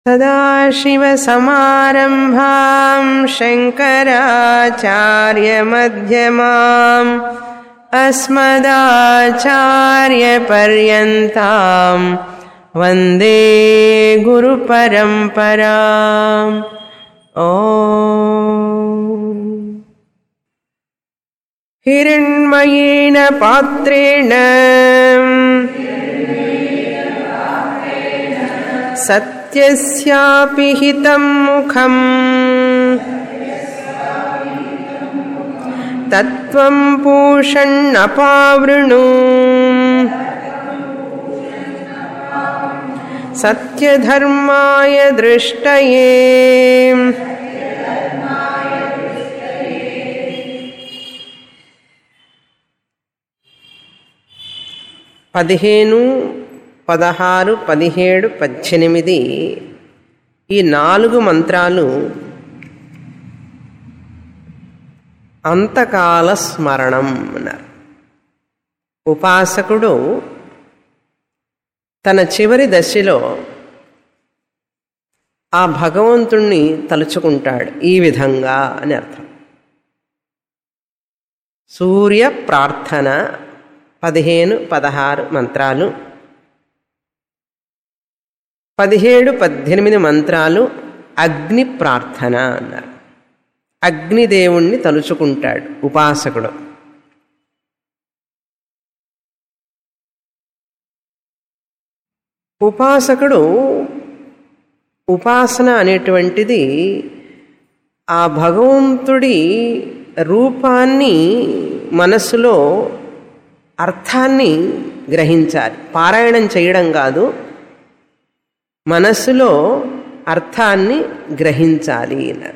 सदाशिवसमारम्भां शङ्कराचार्यमध्यमाम् अस्मदाचार्यपर्यन्तां वन्दे गुरुपरम्पराम् ॐ हिरण्मयेन पात्रेण सत्यस्यापि हितं मुखम् तत्त्वं पूषण्णपावृणु सत्यधर्माय दृष्टये పదిహేను పదహారు పదిహేడు పద్దెనిమిది ఈ నాలుగు మంత్రాలు అంతకాల స్మరణం అన్నారు ఉపాసకుడు తన చివరి దశలో ఆ భగవంతుణ్ణి తలుచుకుంటాడు ఈ విధంగా అని అర్థం సూర్య ప్రార్థన పదిహేను పదహారు మంత్రాలు పదిహేడు పద్దెనిమిది మంత్రాలు అగ్ని ప్రార్థన అన్నారు అగ్నిదేవుణ్ణి తలుచుకుంటాడు ఉపాసకుడు ఉపాసకుడు ఉపాసన అనేటువంటిది ఆ భగవంతుడి రూపాన్ని మనసులో అర్థాన్ని గ్రహించాలి పారాయణం చేయడం కాదు మనస్సులో అర్థాన్ని గ్రహించాలి అన్నారు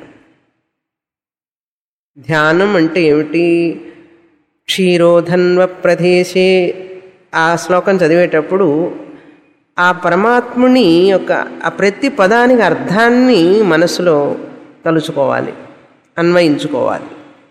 ధ్యానం అంటే ఏమిటి క్షీరోధన్వ ప్రదేశే ఆ శ్లోకం చదివేటప్పుడు ఆ పరమాత్ముని యొక్క ఆ ప్రతి పదానికి అర్థాన్ని మనసులో తలుచుకోవాలి అన్వయించుకోవాలి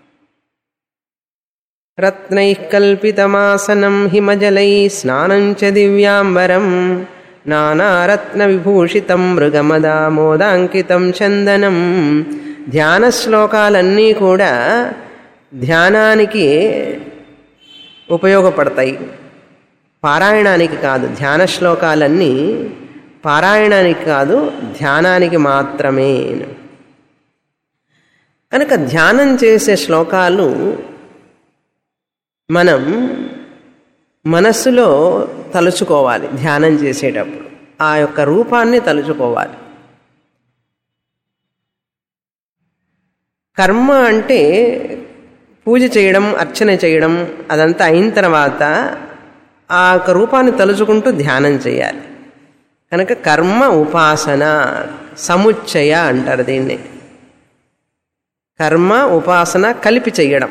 రత్నైః కల్పితమాసనం హిమజలై స్నానం చ దివ్యాంబరం నానారత్నవిభూషితం మృగమదామోదాంకితం చందనం ధ్యాన శ్లోకాలన్నీ కూడా ధ్యానానికి ఉపయోగపడతాయి పారాయణానికి కాదు ధ్యాన శ్లోకాలన్నీ పారాయణానికి కాదు ధ్యానానికి మాత్రమే కనుక ధ్యానం చేసే శ్లోకాలు మనం మనస్సులో తలుచుకోవాలి ధ్యానం చేసేటప్పుడు ఆ యొక్క రూపాన్ని తలుచుకోవాలి కర్మ అంటే పూజ చేయడం అర్చన చేయడం అదంతా అయిన తర్వాత ఆ యొక్క రూపాన్ని తలుచుకుంటూ ధ్యానం చేయాలి కనుక కర్మ ఉపాసన సముచ్చయ అంటారు దీన్ని కర్మ ఉపాసన కలిపి చేయడం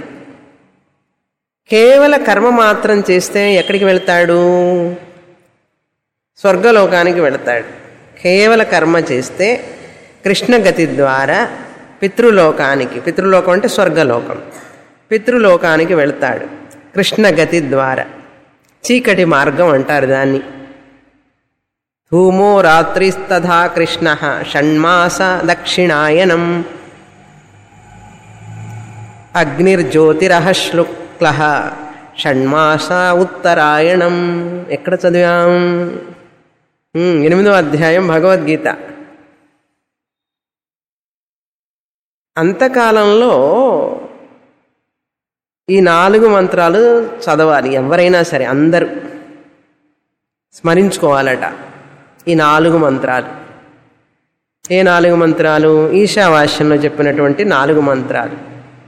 కేవల కర్మ మాత్రం చేస్తే ఎక్కడికి వెళ్తాడు స్వర్గలోకానికి వెళతాడు కేవల కర్మ చేస్తే కృష్ణగతి ద్వారా పితృలోకానికి పితృలోకం అంటే స్వర్గలోకం పితృలోకానికి వెళతాడు కృష్ణగతి ద్వారా చీకటి మార్గం అంటారు దాన్ని ధూమో రాత్రిస్తథా కృష్ణ షణ్మాస దక్షిణాయనం అగ్నిర్జ్యోతిరహ శ్లుక్ల షణ్మాస ఉత్తరాయణం ఎక్కడ చదివాం ఎనిమిదో అధ్యాయం భగవద్గీత అంతకాలంలో ఈ నాలుగు మంత్రాలు చదవాలి ఎవరైనా సరే అందరూ స్మరించుకోవాలట ఈ నాలుగు మంత్రాలు ఏ నాలుగు మంత్రాలు ఈశావాస్యంలో చెప్పినటువంటి నాలుగు మంత్రాలు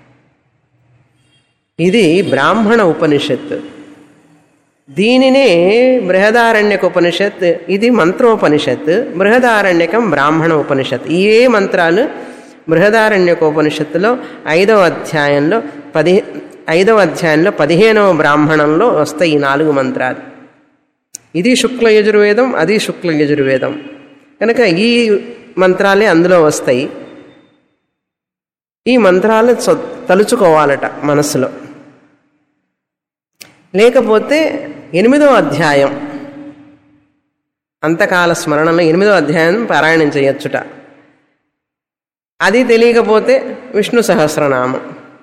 ఇది బ్రాహ్మణ ఉపనిషత్తు దీనినే బృహదారణ్యక ఉపనిషత్ ఇది మంత్రోపనిషత్ బృహదారణ్యకం బ్రాహ్మణ ఉపనిషత్ ఈ ఏ మంత్రాలు బృహదారణ్యక ఉపనిషత్తులో ఐదవ అధ్యాయంలో పది ఐదవ అధ్యాయంలో పదిహేనవ బ్రాహ్మణంలో వస్తాయి ఈ నాలుగు మంత్రాలు ఇది శుక్ల యజుర్వేదం అది శుక్ల యజుర్వేదం కనుక ఈ మంత్రాలే అందులో వస్తాయి ఈ మంత్రాలు తలుచుకోవాలట మనస్సులో లేకపోతే ఎనిమిదో అధ్యాయం అంతకాల స్మరణలో ఎనిమిదో అధ్యాయం పారాయణం చేయొచ్చుట అది తెలియకపోతే విష్ణు సహస్రనామం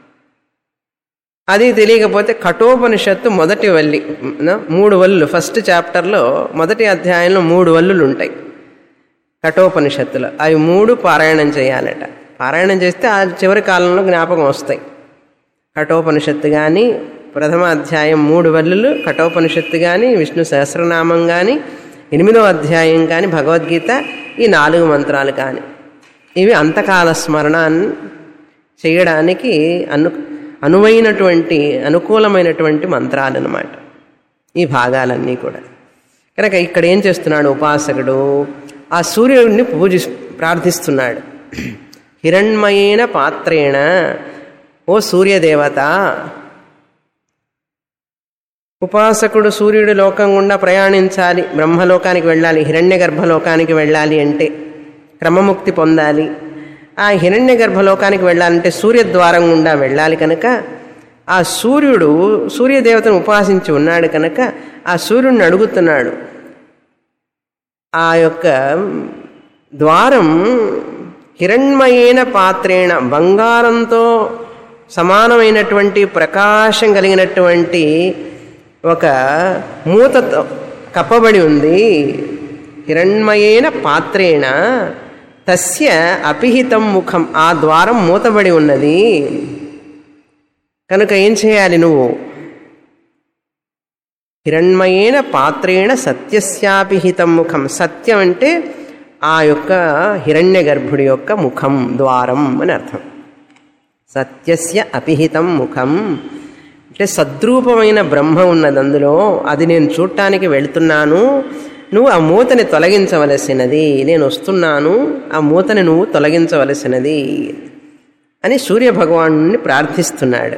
అది తెలియకపోతే కఠోపనిషత్తు మొదటి వల్లి న- మూడు వల్లులు ఫస్ట్ చాప్టర్లో మొదటి అధ్యాయంలో మూడు వల్లులు ఉంటాయి కఠోపనిషత్తులు అవి మూడు పారాయణం చేయాలట పారాయణం చేస్తే ఆ చివరి కాలంలో జ్ఞాపకం వస్తాయి కఠోపనిషత్తు కానీ ప్రథమ అధ్యాయం మూడు వల్లులు కఠోపనిషత్తు కానీ విష్ణు సహస్రనామం కానీ ఎనిమిదో అధ్యాయం కానీ భగవద్గీత ఈ నాలుగు మంత్రాలు కానీ ఇవి అంతకాల స్మరణాన్ని చేయడానికి అను అనువైనటువంటి అనుకూలమైనటువంటి మంత్రాలు అన్నమాట ఈ భాగాలన్నీ కూడా కనుక ఇక్కడ ఏం చేస్తున్నాడు ఉపాసకుడు ఆ సూర్యుడిని పూజి ప్రార్థిస్తున్నాడు హిరణ్మయేన పాత్రేణ ఓ సూర్యదేవత ఉపాసకుడు సూర్యుడి లోకం గుండా ప్రయాణించాలి బ్రహ్మలోకానికి వెళ్ళాలి హిరణ్య గర్భలోకానికి వెళ్ళాలి అంటే క్రమముక్తి పొందాలి ఆ హిరణ్య గర్భలోకానికి వెళ్ళాలంటే సూర్యద్వారం గుండా వెళ్ళాలి కనుక ఆ సూర్యుడు సూర్యదేవతను ఉపాసించి ఉన్నాడు కనుక ఆ సూర్యుడిని అడుగుతున్నాడు ఆ యొక్క ద్వారం హిరణ్మయేన పాత్రేణ బంగారంతో సమానమైనటువంటి ప్రకాశం కలిగినటువంటి ఒక మూతతో కప్పబడి ఉంది హిరణ్మయేన పాత్రేణ తస్య అపిహితం ముఖం ఆ ద్వారం మూతబడి ఉన్నది కనుక ఏం చేయాలి నువ్వు హిరణ్మయేన పాత్రేణ సత్యస్యాపిహితం ముఖం సత్యం అంటే ఆ యొక్క హిరణ్య గర్భుడి యొక్క ముఖం ద్వారం అని అర్థం సత్యస్య అపిహితం ముఖం అంటే సద్రూపమైన బ్రహ్మ ఉన్నది అందులో అది నేను చూడటానికి వెళ్తున్నాను నువ్వు ఆ మూతని తొలగించవలసినది నేను వస్తున్నాను ఆ మూతని నువ్వు తొలగించవలసినది అని సూర్య భగవాను ప్రార్థిస్తున్నాడు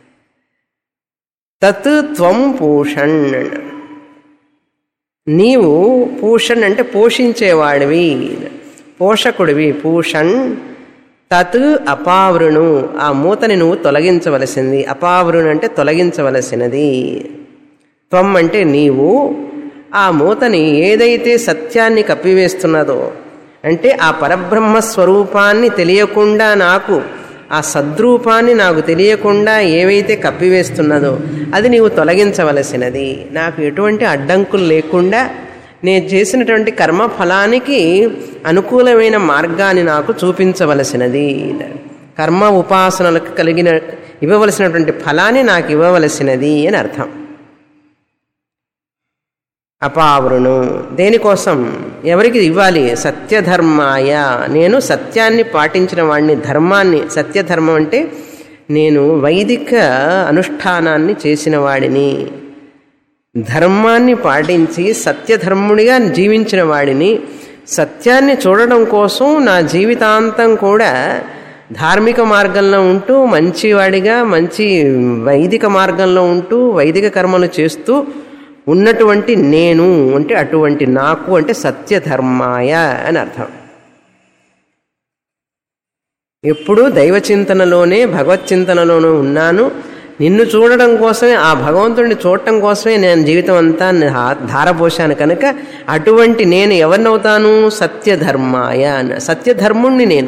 తత్ త్వం పూషణ్ నీవు పూషణ్ అంటే పోషించేవాడివి పోషకుడివి పూషణ్ తత్ అపావృణు ఆ మూతని నువ్వు తొలగించవలసింది అపావృణు అంటే తొలగించవలసినది త్వం అంటే నీవు ఆ మూతని ఏదైతే సత్యాన్ని కప్పివేస్తున్నదో అంటే ఆ పరబ్రహ్మ స్వరూపాన్ని తెలియకుండా నాకు ఆ సద్రూపాన్ని నాకు తెలియకుండా ఏవైతే కప్పివేస్తున్నదో అది నీవు తొలగించవలసినది నాకు ఎటువంటి అడ్డంకులు లేకుండా నేను చేసినటువంటి కర్మ ఫలానికి అనుకూలమైన మార్గాన్ని నాకు చూపించవలసినది కర్మ ఉపాసనలకు కలిగిన ఇవ్వవలసినటువంటి ఫలాన్ని నాకు ఇవ్వవలసినది అని అర్థం అపావృణు దేనికోసం ఎవరికి ఇవ్వాలి సత్యధర్మాయ నేను సత్యాన్ని పాటించిన వాడిని ధర్మాన్ని సత్యధర్మం అంటే నేను వైదిక అనుష్ఠానాన్ని చేసిన వాడిని ధర్మాన్ని పాటించి సత్యధర్ముడిగా జీవించిన వాడిని సత్యాన్ని చూడడం కోసం నా జీవితాంతం కూడా ధార్మిక మార్గంలో ఉంటూ మంచివాడిగా మంచి వైదిక మార్గంలో ఉంటూ వైదిక కర్మలు చేస్తూ ఉన్నటువంటి నేను అంటే అటువంటి నాకు అంటే సత్యధర్మాయ అని అర్థం ఎప్పుడూ దైవ చింతనలోనే భగవత్ చింతనలోనూ ఉన్నాను నిన్ను చూడడం కోసమే ఆ భగవంతుడిని చూడటం కోసమే నేను జీవితం అంతా ధారపోశాను కనుక అటువంటి నేను ఎవరినవుతాను సత్యధర్మాయ అన్న సత్యధర్ముణ్ణి నేను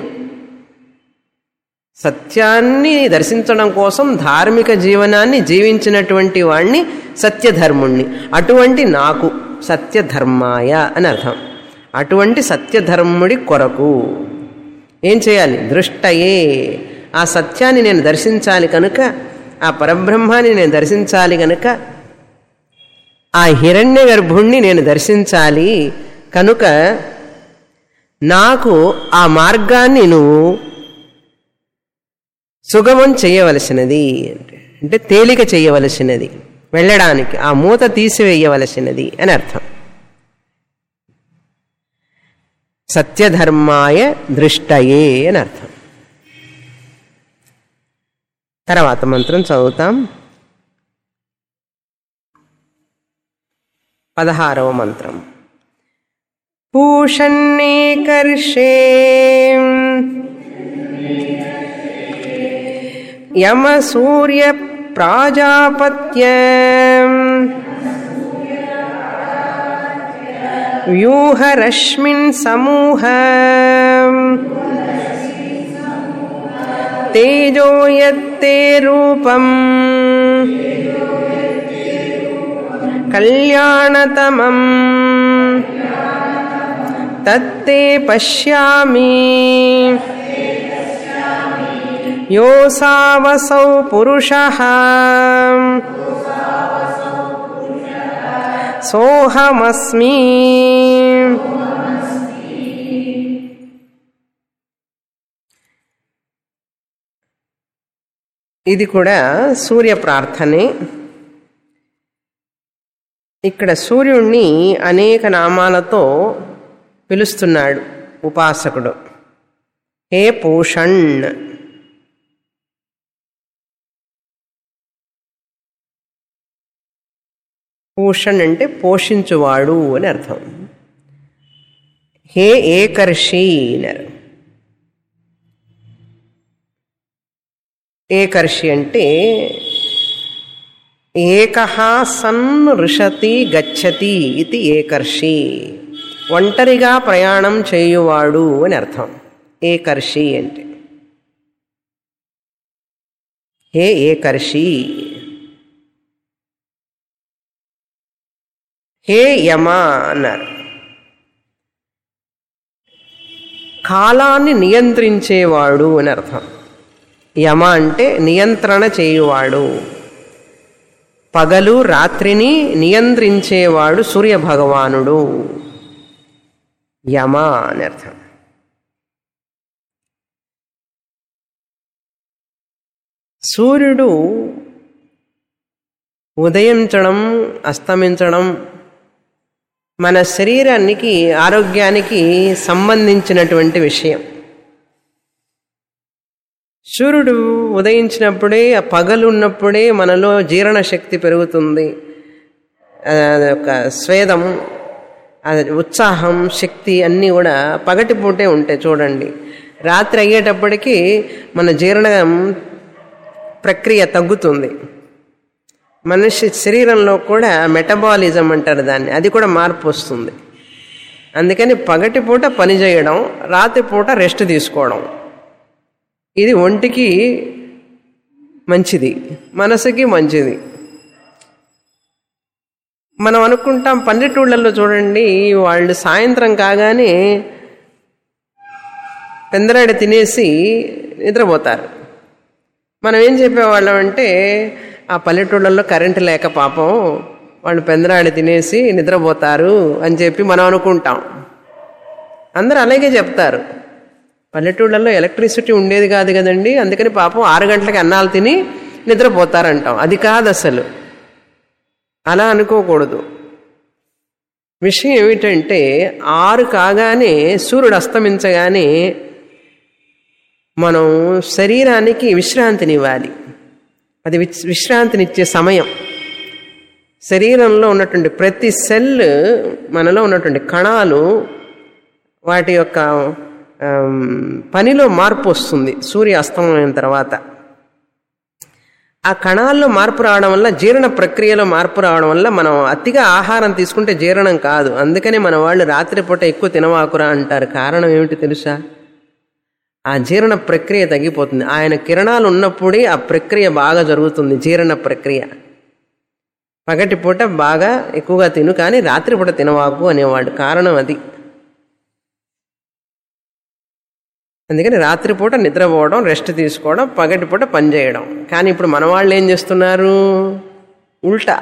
సత్యాన్ని దర్శించడం కోసం ధార్మిక జీవనాన్ని జీవించినటువంటి వాణ్ణి సత్యధర్ముణ్ణి అటువంటి నాకు సత్యధర్మాయ అని అర్థం అటువంటి సత్యధర్ముడి కొరకు ఏం చేయాలి దృష్టయే ఆ సత్యాన్ని నేను దర్శించాలి కనుక ఆ పరబ్రహ్మాన్ని నేను దర్శించాలి కనుక ఆ హిరణ్య గర్భుణ్ణి నేను దర్శించాలి కనుక నాకు ఆ మార్గాన్ని నువ్వు సుగమం చేయవలసినది అంటే తేలిక చేయవలసినది వెళ్ళడానికి ఆ మూత తీసివేయవలసినది అని అర్థం సత్యధర్మాయ దృష్టయే అని అర్థం తర్వాత మంత్రం చదువుతాం పదహారవ మంత్రం పూషణీకర్షే యమ సూర్య ప్రాజాపత్య వ్యూహరశ్మిన్ సమూహ తేజో యత్తే రూపం కళ్యాణతమం తత్తే పశ్యామి యోసావసౌ పురుష సోహమస్మి ఇది కూడా సూర్య ప్రార్థనే ఇక్కడ సూర్యుణ్ణి అనేక నామాలతో పిలుస్తున్నాడు ఉపాసకుడు హే పూషణ్ పూషణ్ అంటే పోషించువాడు అని అర్థం హే ఏకర్షి అన్నారు ఏకర్షి అంటే ఏక సన్ ఋషతి గచ్చతి ఇది ఏకర్షి ఒంటరిగా ప్రయాణం చేయువాడు అని అర్థం ఏకర్షి అంటే హే ఏకర్షి హే యమ అన్నారు కాలాన్ని నియంత్రించేవాడు అని అర్థం యమ అంటే నియంత్రణ చేయువాడు పగలు రాత్రిని నియంత్రించేవాడు సూర్య భగవానుడు యమ అని అర్థం సూర్యుడు ఉదయించడం అస్తమించడం మన శరీరానికి ఆరోగ్యానికి సంబంధించినటువంటి విషయం సూర్యుడు ఉదయించినప్పుడే ఆ పగలు ఉన్నప్పుడే మనలో జీర్ణశక్తి పెరుగుతుంది ఒక స్వేదం అది ఉత్సాహం శక్తి అన్నీ కూడా పగటిపూటే ఉంటాయి చూడండి రాత్రి అయ్యేటప్పటికీ మన జీర్ణం ప్రక్రియ తగ్గుతుంది మనిషి శరీరంలో కూడా మెటబాలిజం అంటారు దాన్ని అది కూడా మార్పు వస్తుంది అందుకని పగటిపూట పని చేయడం రాత్రిపూట రెస్ట్ తీసుకోవడం ఇది ఒంటికి మంచిది మనసుకి మంచిది మనం అనుకుంటాం పల్లెటూళ్ళల్లో చూడండి వాళ్ళు సాయంత్రం కాగానే పెందరాడి తినేసి నిద్రపోతారు మనం ఏం చెప్పేవాళ్ళం అంటే ఆ పల్లెటూళ్ళల్లో కరెంటు లేక పాపం వాళ్ళు పెందరాడి తినేసి నిద్రపోతారు అని చెప్పి మనం అనుకుంటాం అందరూ అలాగే చెప్తారు పల్లెటూళ్ళల్లో ఎలక్ట్రిసిటీ ఉండేది కాదు కదండి అందుకని పాపం ఆరు గంటలకి అన్నాలు తిని నిద్రపోతారంటాం అది కాదు అసలు అలా అనుకోకూడదు విషయం ఏమిటంటే ఆరు కాగానే సూర్యుడు అస్తమించగానే మనం శరీరానికి విశ్రాంతినివ్వాలి అది విశ్రాంతినిచ్చే సమయం శరీరంలో ఉన్నటువంటి ప్రతి సెల్ మనలో ఉన్నటువంటి కణాలు వాటి యొక్క పనిలో మార్పు వస్తుంది సూర్య అస్తమయం తర్వాత ఆ కణాల్లో మార్పు రావడం వల్ల జీర్ణ ప్రక్రియలో మార్పు రావడం వల్ల మనం అతిగా ఆహారం తీసుకుంటే జీర్ణం కాదు అందుకనే మన వాళ్ళు రాత్రిపూట ఎక్కువ తినవాకురా అంటారు కారణం ఏమిటి తెలుసా ఆ జీర్ణ ప్రక్రియ తగ్గిపోతుంది ఆయన కిరణాలు ఉన్నప్పుడే ఆ ప్రక్రియ బాగా జరుగుతుంది జీర్ణ ప్రక్రియ పగటిపూట బాగా ఎక్కువగా తిను కానీ రాత్రిపూట తినవాకు అనేవాడు కారణం అది అందుకని రాత్రిపూట నిద్రపోవడం రెస్ట్ తీసుకోవడం పగటిపూట పని చేయడం కానీ ఇప్పుడు మన వాళ్ళు ఏం చేస్తున్నారు ఉల్టా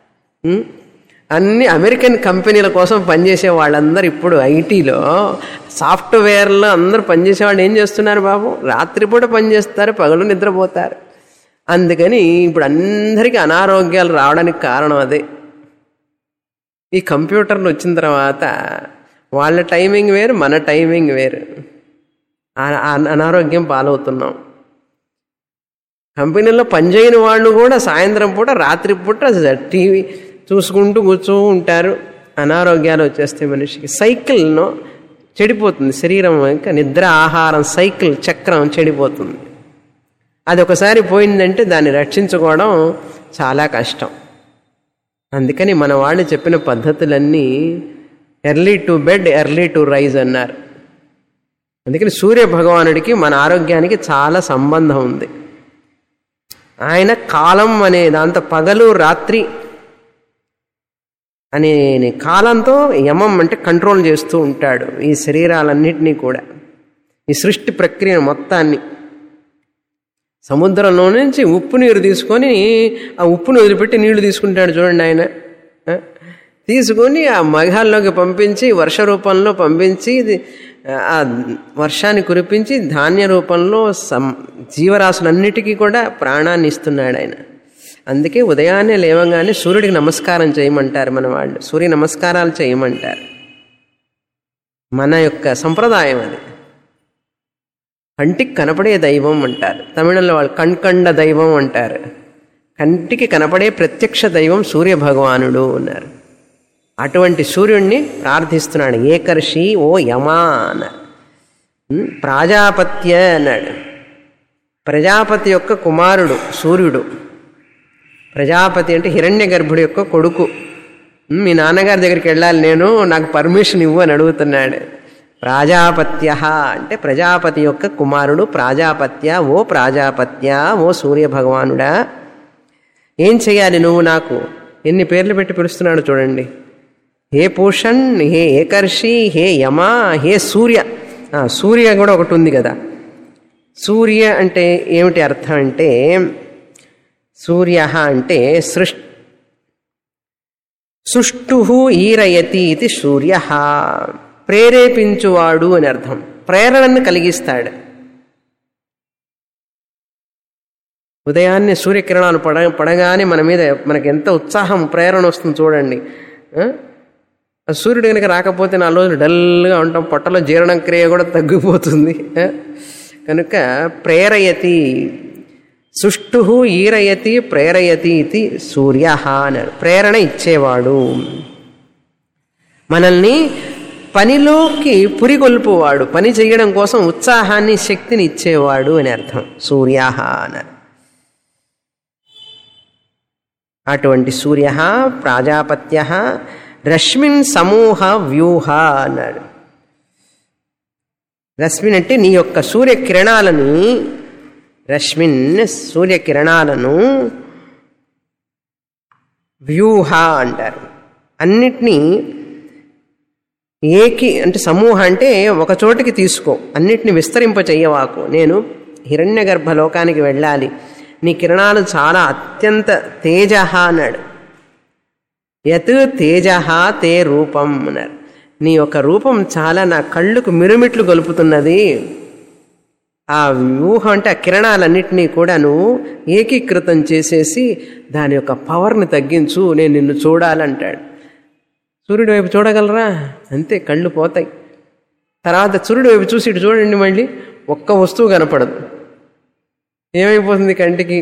అన్ని అమెరికన్ కంపెనీల కోసం పనిచేసే వాళ్ళందరూ ఇప్పుడు ఐటీలో సాఫ్ట్వేర్లో అందరూ పనిచేసే వాళ్ళు ఏం చేస్తున్నారు బాబు రాత్రిపూట పనిచేస్తారు పగలు నిద్రపోతారు అందుకని ఇప్పుడు అందరికీ అనారోగ్యాలు రావడానికి కారణం అదే ఈ కంప్యూటర్లు వచ్చిన తర్వాత వాళ్ళ టైమింగ్ వేరు మన టైమింగ్ వేరు అనారోగ్యం పాలవుతున్నాం కంపెనీలో పనిచేయని వాళ్ళు కూడా సాయంత్రం పూట రాత్రి పూట టీవీ చూసుకుంటూ కూర్చో ఉంటారు అనారోగ్యాలు వచ్చేస్తాయి మనిషికి సైకిల్ను చెడిపోతుంది శరీరం ఇంకా నిద్ర ఆహారం సైకిల్ చక్రం చెడిపోతుంది అది ఒకసారి పోయిందంటే దాన్ని రక్షించుకోవడం చాలా కష్టం అందుకని మన వాళ్ళు చెప్పిన పద్ధతులన్నీ early to bed early to rise అన్నారు అందుకని సూర్య భగవానుడికి మన ఆరోగ్యానికి చాలా సంబంధం ఉంది ఆయన కాలం అనే దాంతో పగలు రాత్రి అనే కాలంతో యమం అంటే కంట్రోల్ చేస్తూ ఉంటాడు ఈ శరీరాలన్నింటినీ కూడా ఈ సృష్టి ప్రక్రియ మొత్తాన్ని సముద్రంలో నుంచి ఉప్పు నీరు తీసుకొని ఆ ఉప్పును వదిలిపెట్టి నీళ్లు తీసుకుంటాడు చూడండి ఆయన ఆ? తీసుకొని ఆ మఘాల్లోకి పంపించి వర్ష రూపంలో పంపించి ఇది, ఆ వర్షాన్ని కురిపించి ధాన్య రూపంలో సం జీవరాశులన్నిటికీ కూడా ప్రాణాన్ని ఇస్తున్నాడు ఆయన అందుకే ఉదయాన్నే లేవగానే సూర్యుడికి నమస్కారం చేయమంటారు మన వాళ్ళు సూర్య నమస్కారాలు చేయమంటారు మన యొక్క సంప్రదాయం అది కంటికి కనపడే దైవం అంటారు తమిళంలో వాళ్ళు కణ్కండ దైవం అంటారు కంటికి కనపడే ప్రత్యక్ష దైవం సూర్య భగవానుడు అన్నారు అటువంటి సూర్యుణ్ణి ప్రార్థిస్తున్నాడు ఏకర్షి ఓ యమా అన్నారు ఉమ్, ప్రాజాపత్య అన్నాడు ప్రజాపతి యొక్క కుమారుడు సూర్యుడు ప్రజాపతి అంటే హిరణ్య గర్భుడి యొక్క కొడుకు ఉమ్, మీ నాన్నగారి దగ్గరికి వెళ్ళాలి నేను నాకు పర్మిషన్ ఇవ్వు అని అడుగుతున్నాడు ప్రాజాపత్య అంటే ప్రజాపతి యొక్క కుమారుడు ప్రాజాపత్య ఓ ప్రాజాపత్య ఓ సూర్య భగవానుడా ఏం చేయాలి నువ్వు నాకు ఎన్ని పేర్లు పెట్టి పిలుస్తున్నాడు చూడండి హే పూషణ్ హే ఏకర్షి హే యమ హే సూర్య ఆ, సూర్య కూడా ఒకటి ఉంది కదా సూర్య అంటే ఏమిటి అర్థం అంటే సూర్య అంటే సృష్ సుష్టు ఈరయతి ఇది సూర్య ప్రేరేపించువాడు అని అర్థం ప్రేరణను కలిగిస్తాడు ఉదయాన్నే సూర్యకిరణాలు పడ పడగానే మన మీద మనకి ఎంత ఉత్సాహం ప్రేరణ వస్తుంది చూడండి ఆ? ఆ సూర్యుడు కనుక రాకపోతే నాలుగు రోజులు డల్గా ఉంటాం పొట్టలో జీర్ణ క్రియ కూడా తగ్గిపోతుంది ఆ? కనుక ప్రేరయతి సుష్టు ఈరయతి ప్రేరయతి ఇది సూర్య అన్నారు ప్రేరణ ఇచ్చేవాడు మనల్ని పనిలోకి పురికొల్పువాడు పని చేయడం కోసం ఉత్సాహాన్ని శక్తిని ఇచ్చేవాడు అని అర్థం సూర్య అన్నారు అటువంటి సూర్య ప్రాజాపత్య రశ్మిన్ సమూహ వ్యూహ అన్నాడు రశ్మిన్ అంటే నీ యొక్క సూర్యకిరణాలని రశ్మిన్ సూర్యకిరణాలను వ్యూహ అంటారు అన్నిటినీ ఏకి అంటే సమూహ అంటే ఒక చోటికి తీసుకో అన్నిటిని విస్తరింప చెయ్యవాకు నేను హిరణ్య గర్భలోకానికి వెళ్ళాలి నీ కిరణాలు చాలా అత్యంత తేజ అన్నాడు యత్ తేజ తే రూపం అన్నారు నీ యొక్క రూపం చాలా నా కళ్ళుకు మిరుమిట్లు గొలుపుతున్నది ఆ వ్యూహం అంటే ఆ కిరణాలన్నింటినీ కూడా నువ్వు ఏకీకృతం చేసేసి దాని యొక్క పవర్ని తగ్గించు నేను నిన్ను చూడాలంటాడు సూర్యుడి వైపు చూడగలరా అంతే కళ్ళు పోతాయి తర్వాత సూర్యుడి వైపు చూసి ఇటు చూడండి మళ్ళీ ఒక్క వస్తువు కనపడదు ఏమైపోతుంది కంటికి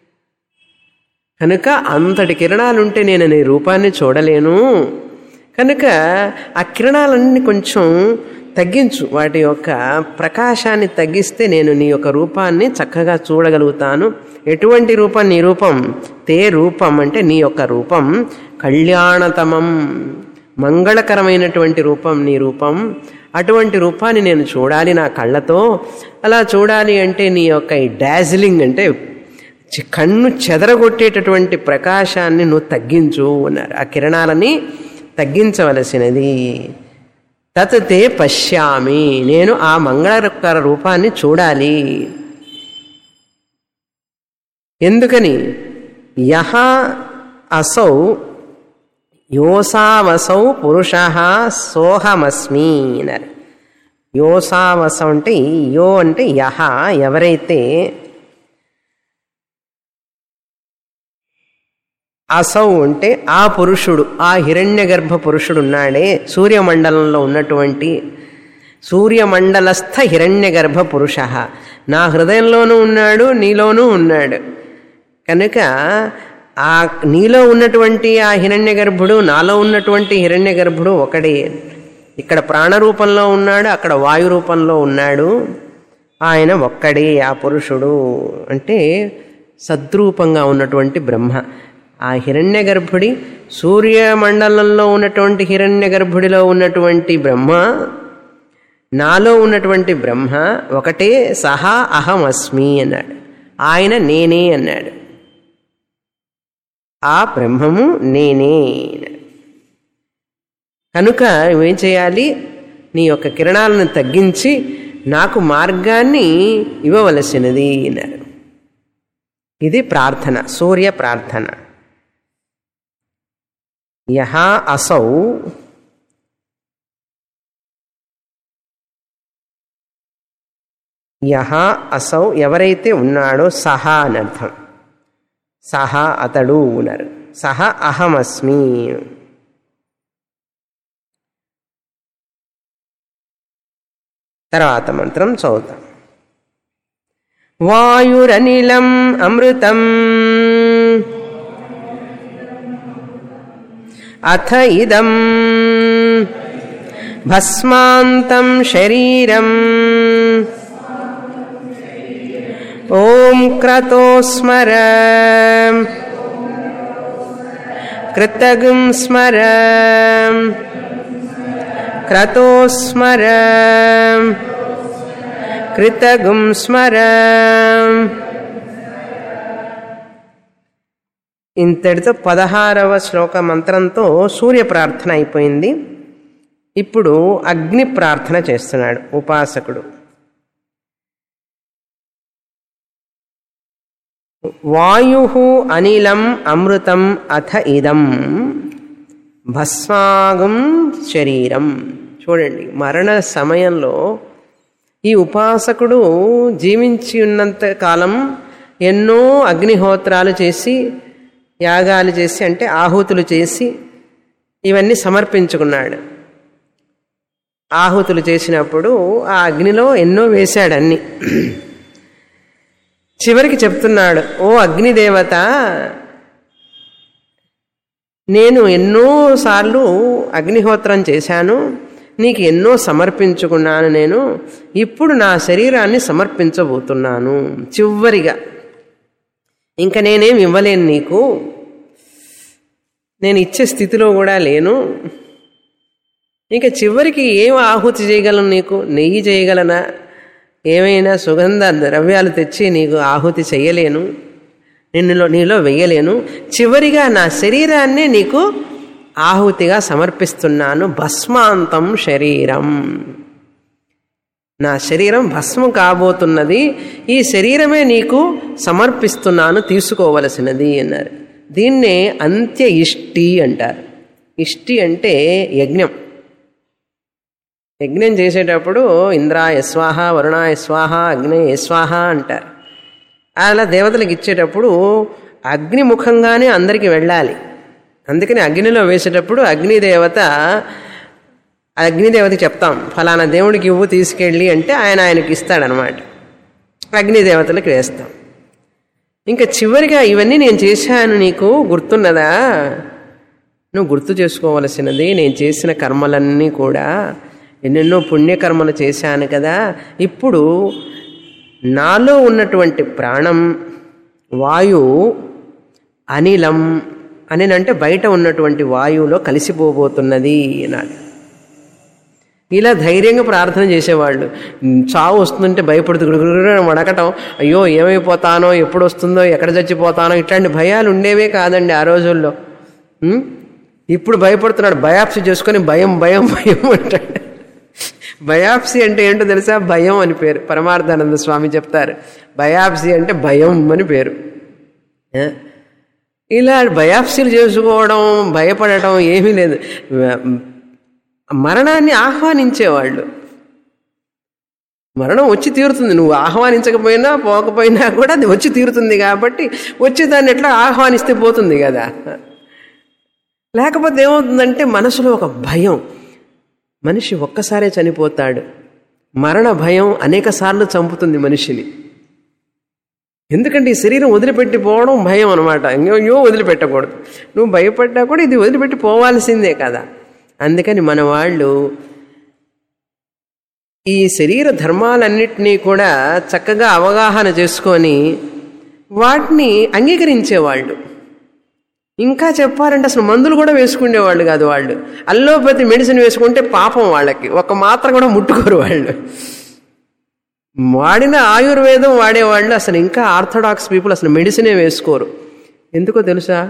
కనుక అంతటి కిరణాలుంటే నేను నీ రూపాన్ని చూడలేను కనుక ఆ కిరణాలన్నీ కొంచెం తగ్గించు వాటి యొక్క ప్రకాశాన్ని తగ్గిస్తే నేను నీ యొక్క రూపాన్ని చక్కగా చూడగలుగుతాను ఎటువంటి రూపం నీ రూపం తే రూపం అంటే నీ యొక్క రూపం కళ్యాణతమం మంగళకరమైనటువంటి రూపం నీ రూపం అటువంటి రూపాన్ని నేను చూడాలి నా కళ్ళతో అలా చూడాలి అంటే నీ యొక్క ఈ డాజిలింగ్ అంటే చి- కన్ను చెదరగొట్టేటటువంటి ప్రకాశాన్ని నువ్వు తగ్గించు అన్నారు ఆ కిరణాలని తగ్గించవలసినది తత్ తే పశ్యామి నేను ఆ మంగళకర రూపాన్ని చూడాలి ఎందుకని యహ అసౌ యోసావసౌ పురుష సోహమస్మి అన్నారు యోసావసం అంటే యో అంటే యహ ఎవరైతే అసౌ అంటే ఆ పురుషుడు ఆ హిరణ్య గర్భ పురుషుడు ఉన్నాడే సూర్యమండలంలో ఉన్నటువంటి సూర్యమండలస్థ హిరణ్య గర్భ పురుష నా హృదయంలోనూ ఉన్నాడు నీలోనూ ఉన్నాడు కనుక ఆ నీలో ఉన్నటువంటి ఆ హిరణ్య గర్భుడు నాలో ఉన్నటువంటి హిరణ్య గర్భుడు ఒకడే ఇక్కడ ప్రాణరూపంలో ఉన్నాడు అక్కడ వాయు రూపంలో ఉన్నాడు ఆయన ఒక్కడే ఆ పురుషుడు అంటే సద్రూపంగా ఉన్నటువంటి బ్రహ్మ ఆ హిరణ్య గర్భుడి సూర్యమండలంలో ఉన్నటువంటి హిరణ్య గర్భుడిలో ఉన్నటువంటి బ్రహ్మ నాలో ఉన్నటువంటి బ్రహ్మ ఒకటే సహా అహం అస్మి అన్నాడు ఆయన నేనే అన్నాడు ఆ బ్రహ్మము నేనే అన్నాడు. కనుక నువ్వేం చేయాలి నీ యొక్క కిరణాలను తగ్గించి నాకు మార్గాన్ని ఇవ్వవలసినది అన్నారు ఇది ప్రార్థన సూర్య ప్రార్థన యహ అసౌ యహ అసౌ ఎవరైతే ఉన్నాడో సహా అని అర్థం సహా అతడు ఉన్నారు సహ అహమస్మి తర్వాత మంత్రం చదువుతాం వాయురనిలం అమృతం అథ ఇదం భస్మాంతం శరీరం ఓం క్రతోస్మర కృతగం స్మర క్రతోస్మర కృతగుం స్మర ఇంతటితో పదహారవ శ్లోక మంత్రంతో సూర్య ప్రార్థన అయిపోయింది ఇప్పుడు అగ్ని ప్రార్థన చేస్తున్నాడు ఉపాసకుడు వాయు అనిలం అమృతం అథ ఇదం భస్మాగం శరీరం చూడండి మరణ సమయంలో ఈ ఉపాసకుడు జీవించి ఉన్నంత కాలం ఎన్నో అగ్నిహోత్రాలు చేసి యాగాలు చేసి అంటే ఆహుతులు చేసి ఇవన్నీ సమర్పించుకున్నాడు ఆహుతులు చేసినప్పుడు ఆ అగ్నిలో ఎన్నో వేశాడు అన్ని చివరికి చెప్తున్నాడు ఓ అగ్నిదేవత నేను ఎన్నోసార్లు అగ్నిహోత్రం చేశాను నీకు ఎన్నో సమర్పించుకున్నాను నేను ఇప్పుడు నా శరీరాన్ని సమర్పించబోతున్నాను చివరిగా ఇంకా నేనేం ఇవ్వలేను నీకు నేను ఇచ్చే స్థితిలో కూడా లేను ఇంకా చివరికి ఏం ఆహుతి చేయగలను నీకు నెయ్యి చేయగలనా ఏమైనా సుగంధ ద్రవ్యాలు తెచ్చి నీకు ఆహుతి చెయ్యలేను నిన్నులో నీలో వెయ్యలేను చివరిగా నా శరీరాన్ని నీకు ఆహుతిగా సమర్పిస్తున్నాను భస్మాంతం శరీరం నా శరీరం భస్మం కాబోతున్నది ఈ శరీరమే నీకు సమర్పిస్తున్నాను తీసుకోవలసినది అన్నారు దీన్నే అంత్య ఇష్టి అంటారు ఇష్టి అంటే యజ్ఞం యజ్ఞం చేసేటప్పుడు ఇంద్రాయ స్వాహ వరుణాయ స్వాహ అగ్నేయ స్వాహ అంటారు అలా దేవతలకు ఇచ్చేటప్పుడు అగ్నిముఖంగానే అందరికీ వెళ్ళాలి అందుకని అగ్నిలో వేసేటప్పుడు అగ్నిదేవత అగ్నిదేవతకి చెప్తాం ఫలానా దేవుడికి ఇవ్వు తీసుకెళ్ళి అంటే ఆయన ఆయనకి ఇస్తాడనమాట అగ్నిదేవతలకు వేస్తాం ఇంకా చివరిగా ఇవన్నీ నేను చేశాను నీకు గుర్తున్నదా నువ్వు గుర్తు చేసుకోవలసినది నేను చేసిన కర్మలన్నీ కూడా ఎన్నెన్నో పుణ్యకర్మలు చేశాను కదా ఇప్పుడు నాలో ఉన్నటువంటి ప్రాణం వాయు అనిలం అనిలంటే బయట ఉన్నటువంటి వాయువులో కలిసిపోబోతున్నది అన్నాడు ఇలా ధైర్యంగా ప్రార్థన చేసేవాళ్ళు చావు వస్తుందంటే భయపడుతూ గుడుగుడు వడకటం అయ్యో ఏమైపోతానో ఎప్పుడు వస్తుందో ఎక్కడ చచ్చిపోతానో ఇట్లాంటి భయాలు ఉండేవే కాదండి ఆ రోజుల్లో ఉం? ఇప్పుడు భయపడుతున్నాడు బయాప్సీ చేసుకొని భయం భయం భయం అంటాడు బయాప్సీ అంటే ఏంటో తెలుసా భయం అని పేరు పరమార్థానంద స్వామి చెప్తారు బయాప్సీ అంటే భయం అని పేరు ఏ? ఇలా బయాప్సీలు చేసుకోవడం భయపడటం ఏమీ లేదు మరణాన్ని ఆహ్వానించేవాళ్ళు మరణం వచ్చి తీరుతుంది నువ్వు ఆహ్వానించకపోయినా పోకపోయినా కూడా అది వచ్చి తీరుతుంది కాబట్టి వచ్చి దాన్ని ఎట్లా ఆహ్వానిస్తే పోతుంది కదా లేకపోతే ఏమవుతుందంటే మనసులో ఒక భయం మనిషి ఒక్కసారే చనిపోతాడు మరణ భయం అనేక సార్లు చంపుతుంది మనిషిని ఎందుకంటే ఈ శరీరం వదిలిపెట్టి పోవడం భయం అనమాట అయ్యో వదిలిపెట్టకూడదు నువ్వు భయపడ్డా కూడా ఇది వదిలిపెట్టి పోవాల్సిందే కదా అందుకని మన వాళ్ళు ఈ శరీర ధర్మాలన్నిటినీ కూడా చక్కగా అవగాహన చేసుకొని వాటిని అంగీకరించేవాళ్ళు ఇంకా చెప్పాలంటే అసలు మందులు కూడా వేసుకునేవాళ్ళు కాదు వాళ్ళు అల్లోపతి మెడిసిన్ వేసుకుంటే పాపం వాళ్ళకి ఒక మాత్ర కూడా ముట్టుకోరు వాళ్ళు వాడిన ఆయుర్వేదం వాడేవాళ్ళు అసలు ఇంకా ఆర్థడాక్స్ పీపుల్ అసలు మెడిసినే వేసుకోరు ఎందుకో తెలుసా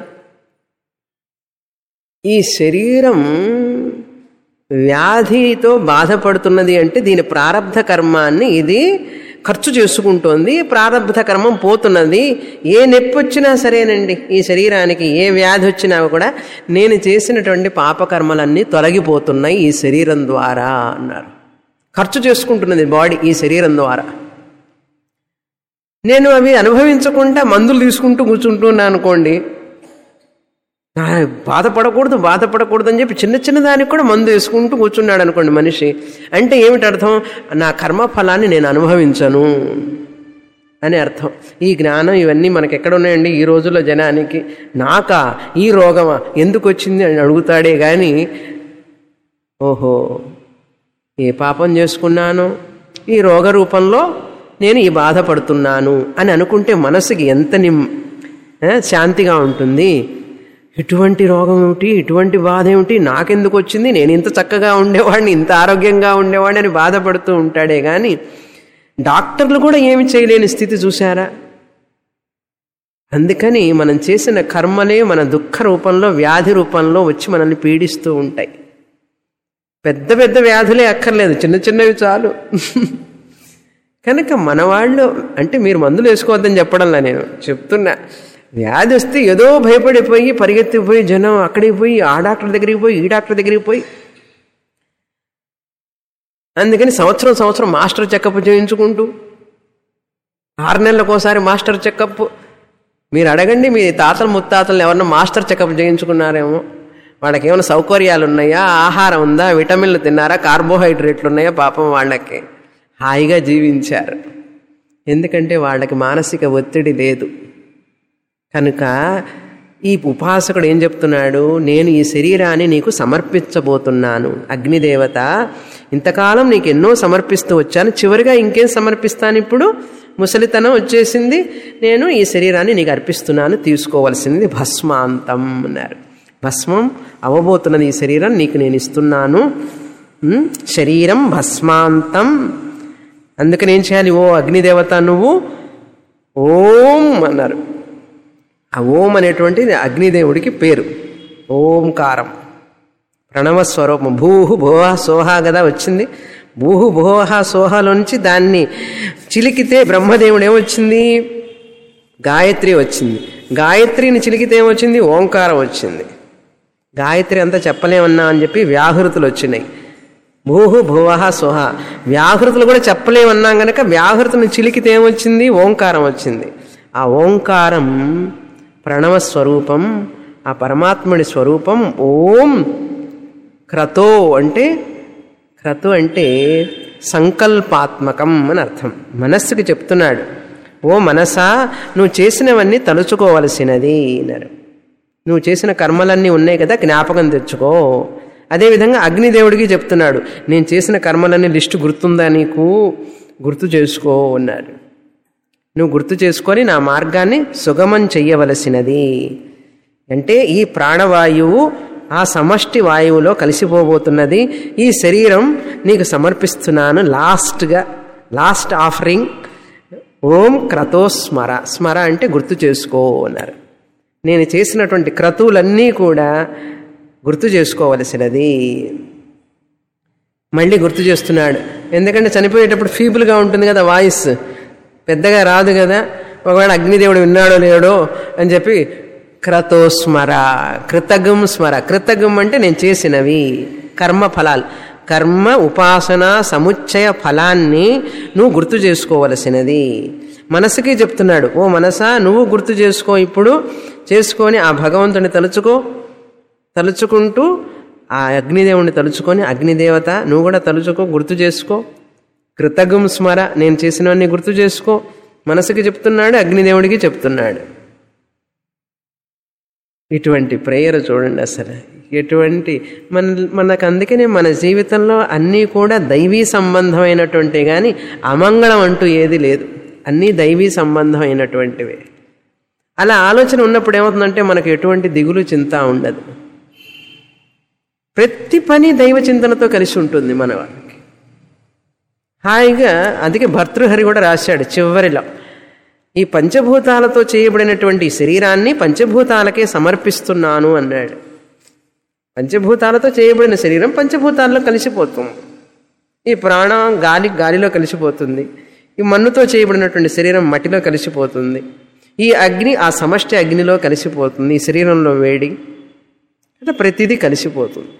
ఈ శరీరం వ్యాధితో బాధపడుతున్నది అంటే దీని ప్రారంధ కర్మాన్ని ఇది ఖర్చు చేసుకుంటోంది ప్రారంధ కర్మం పోతున్నది ఏ నొప్పి వచ్చినా సరేనండి ఈ శరీరానికి ఏ వ్యాధి వచ్చినా కూడా నేను చేసినటువంటి పాపకర్మలన్నీ తొలగిపోతున్నాయి ఈ శరీరం ద్వారా అన్నారు ఖర్చు చేసుకుంటున్నది బాడీ ఈ శరీరం ద్వారా నేను అవి అనుభవించకుండా మందులు తీసుకుంటూ కూర్చుంటున్నాను అనుకోండి ఆ, బాధపడకూడదు బాధపడకూడదు అని చెప్పి చిన్న చిన్న దానికి కూడా మందు వేసుకుంటూ కూర్చున్నాడు అనుకోండి మనిషి అంటే ఏమిటి అర్థం నా కర్మ ఫలాన్ని నేను అనుభవించను అని అర్థం ఈ జ్ఞానం ఇవన్నీ మనకి ఎక్కడ ఉన్నాయండి ఈ రోజుల్లో జనానికి నాకా ఈ రోగమా ఎందుకు వచ్చింది అని అడుగుతాడే కానీ ఓహో ఏ పాపం చేసుకున్నాను ఈ రోగ రూపంలో నేను ఈ బాధపడుతున్నాను అని అనుకుంటే మనసుకి ఎంత నిమ్ ఆ, శాంతిగా ఉంటుంది ఇటువంటి రోగం ఏమిటి ఇటువంటి బాధ ఏమిటి నాకెందుకు వచ్చింది నేను ఇంత చక్కగా ఉండేవాడిని ఇంత ఆరోగ్యంగా ఉండేవాడిని అని బాధపడుతూ ఉంటాడే కానీ డాక్టర్లు కూడా ఏమి చేయలేని స్థితి చూశారా అందుకని మనం చేసిన కర్మలే మన దుఃఖ రూపంలో వ్యాధి రూపంలో వచ్చి మనల్ని పీడిస్తూ ఉంటాయి పెద్ద పెద్ద వ్యాధులే అక్కర్లేదు చిన్న చిన్నవి చాలు కనుక మన వాళ్ళు అంటే మీరు మందులు వేసుకోవద్దని చెప్పడంలా నేను చెప్తున్నా వ్యాధి వస్తే ఏదో భయపడిపోయి పరిగెత్తిపోయి జనం అక్కడికి పోయి ఆ డాక్టర్ దగ్గరికి పోయి ఈ డాక్టర్ దగ్గరికి పోయి అందుకని సంవత్సరం సంవత్సరం మాస్టర్ చెకప్ చేయించుకుంటూ ఆరు నెలలకు ఒకసారి మాస్టర్ చెకప్ మీరు అడగండి మీ తాతలు ముత్తాతలు ఎవరన్నా మాస్టర్ చెకప్ చేయించుకున్నారేమో వాళ్ళకి ఏమైనా సౌకర్యాలు ఉన్నాయా ఆహారం ఉందా విటమిన్లు తిన్నారా కార్బోహైడ్రేట్లు ఉన్నాయా పాపం వాళ్ళకి హాయిగా జీవించారు ఎందుకంటే వాళ్ళకి మానసిక ఒత్తిడి లేదు కనుక ఈ ఉపాసకుడు ఏం చెప్తున్నాడు నేను ఈ శరీరాన్ని నీకు సమర్పించబోతున్నాను అగ్నిదేవత ఇంతకాలం నీకు ఎన్నో సమర్పిస్తూ వచ్చాను చివరిగా ఇంకేం సమర్పిస్తాను ఇప్పుడు ముసలితనం వచ్చేసింది నేను ఈ శరీరాన్ని నీకు అర్పిస్తున్నాను తీసుకోవలసింది భస్మాంతం అన్నారు భస్మం అవ్వబోతున్నది ఈ శరీరం నీకు నేను ఇస్తున్నాను ఉమ్, శరీరం భస్మాంతం అందుకని ఏం చేయాలి ఓ అగ్నిదేవత నువ్వు ఓం అన్నారు ఆ ఓం అనేటువంటిది అగ్నిదేవుడికి పేరు ఓంకారం ప్రణవ స్వరూపం భూహు భోహ సోహ కదా వచ్చింది భూహు భోహ సోహలోంచి దాన్ని చిలికితే బ్రహ్మదేవుడు ఏమొచ్చింది గాయత్రి వచ్చింది గాయత్రిని చిలికితే ఏమొచ్చింది ఓంకారం వచ్చింది గాయత్రి అంతా చెప్పలేమన్నా అని చెప్పి వ్యాహృతులు వచ్చినాయి భూహు భువహ సుహ వ్యాహృతులు కూడా చెప్పలేమన్నాం గనక వ్యాహృతుని చిలికితే ఏమొచ్చింది ఓంకారం వచ్చింది ఆ ఓంకారం ప్రణవ స్వరూపం ఆ పరమాత్ముడి స్వరూపం ఓం క్రతో అంటే క్రతు అంటే సంకల్పాత్మకం అని అర్థం మనస్సుకి చెప్తున్నాడు ఓ మనసా నువ్వు చేసినవన్నీ తలుచుకోవలసినది అన్నారు నువ్వు చేసిన కర్మలన్నీ ఉన్నాయి కదా జ్ఞాపకం తెచ్చుకో అదేవిధంగా అగ్నిదేవుడికి చెప్తున్నాడు నేను చేసిన కర్మలన్నీ లిస్టు గుర్తుందా నీకు గుర్తు చేసుకో అన్నాడు నువ్వు గుర్తు చేసుకొని నా మార్గాన్ని సుగమం చెయ్యవలసినది అంటే ఈ ప్రాణవాయువు ఆ సమష్టి వాయువులో కలిసిపోబోతున్నది ఈ శరీరం నీకు సమర్పిస్తున్నాను లాస్ట్గా లాస్ట్ ఆఫరింగ్ ఓం క్రతో స్మర స్మర అంటే గుర్తు చేసుకో అన్నారు నేను చేసినటువంటి క్రతువులన్నీ కూడా గుర్తు చేసుకోవలసినది మళ్ళీ గుర్తు చేస్తున్నాడు ఎందుకంటే చనిపోయేటప్పుడు ఫీబుల్గా ఉంటుంది కదా వాయిస్ పెద్దగా రాదు కదా ఒకవేళ అగ్నిదేవుడు విన్నాడో లేడో అని చెప్పి క్రతో స్మర కృతగం స్మర కృతగం అంటే నేను చేసినవి కర్మ ఫలాలు కర్మ ఉపాసన సముచ్చయ ఫలాన్ని నువ్వు గుర్తు చేసుకోవలసినది మనసుకి చెప్తున్నాడు ఓ మనసా నువ్వు గుర్తు చేసుకో ఇప్పుడు చేసుకొని ఆ భగవంతుని తలుచుకో తలుచుకుంటూ ఆ అగ్నిదేవుని తలుచుకొని అగ్నిదేవత నువ్వు కూడా తలుచుకో గుర్తు చేసుకో కృతజ్ఞం స్మర నేను చేసినవన్నీ గుర్తు చేసుకో మనసుకి చెప్తున్నాడు అగ్నిదేవుడికి చెప్తున్నాడు ఇటువంటి ప్రేయర్ చూడండి అసలు ఎటువంటి మన మనకు అందుకనే మన జీవితంలో అన్నీ కూడా దైవీ సంబంధమైనటువంటి కానీ అమంగళం అంటూ ఏది లేదు అన్నీ దైవీ సంబంధమైనటువంటివే అలా ఆలోచన ఉన్నప్పుడు ఏమవుతుందంటే మనకు ఎటువంటి దిగులు చింత ఉండదు ప్రతి పని దైవ చింతనతో కలిసి ఉంటుంది మన వాళ్ళకి హాయిగా అందుకే భర్తృహరి కూడా రాశాడు చివరిలో ఈ పంచభూతాలతో చేయబడినటువంటి ఈ శరీరాన్ని పంచభూతాలకే సమర్పిస్తున్నాను అన్నాడు పంచభూతాలతో చేయబడిన శరీరం పంచభూతాల్లో కలిసిపోతుంది ఈ ప్రాణం గాలి గాలిలో కలిసిపోతుంది ఈ మన్నుతో చేయబడినటువంటి శరీరం మట్టిలో కలిసిపోతుంది ఈ అగ్ని ఆ సమష్టి అగ్నిలో కలిసిపోతుంది ఈ శరీరంలో వేడి అంటే ప్రతిదీ కలిసిపోతుంది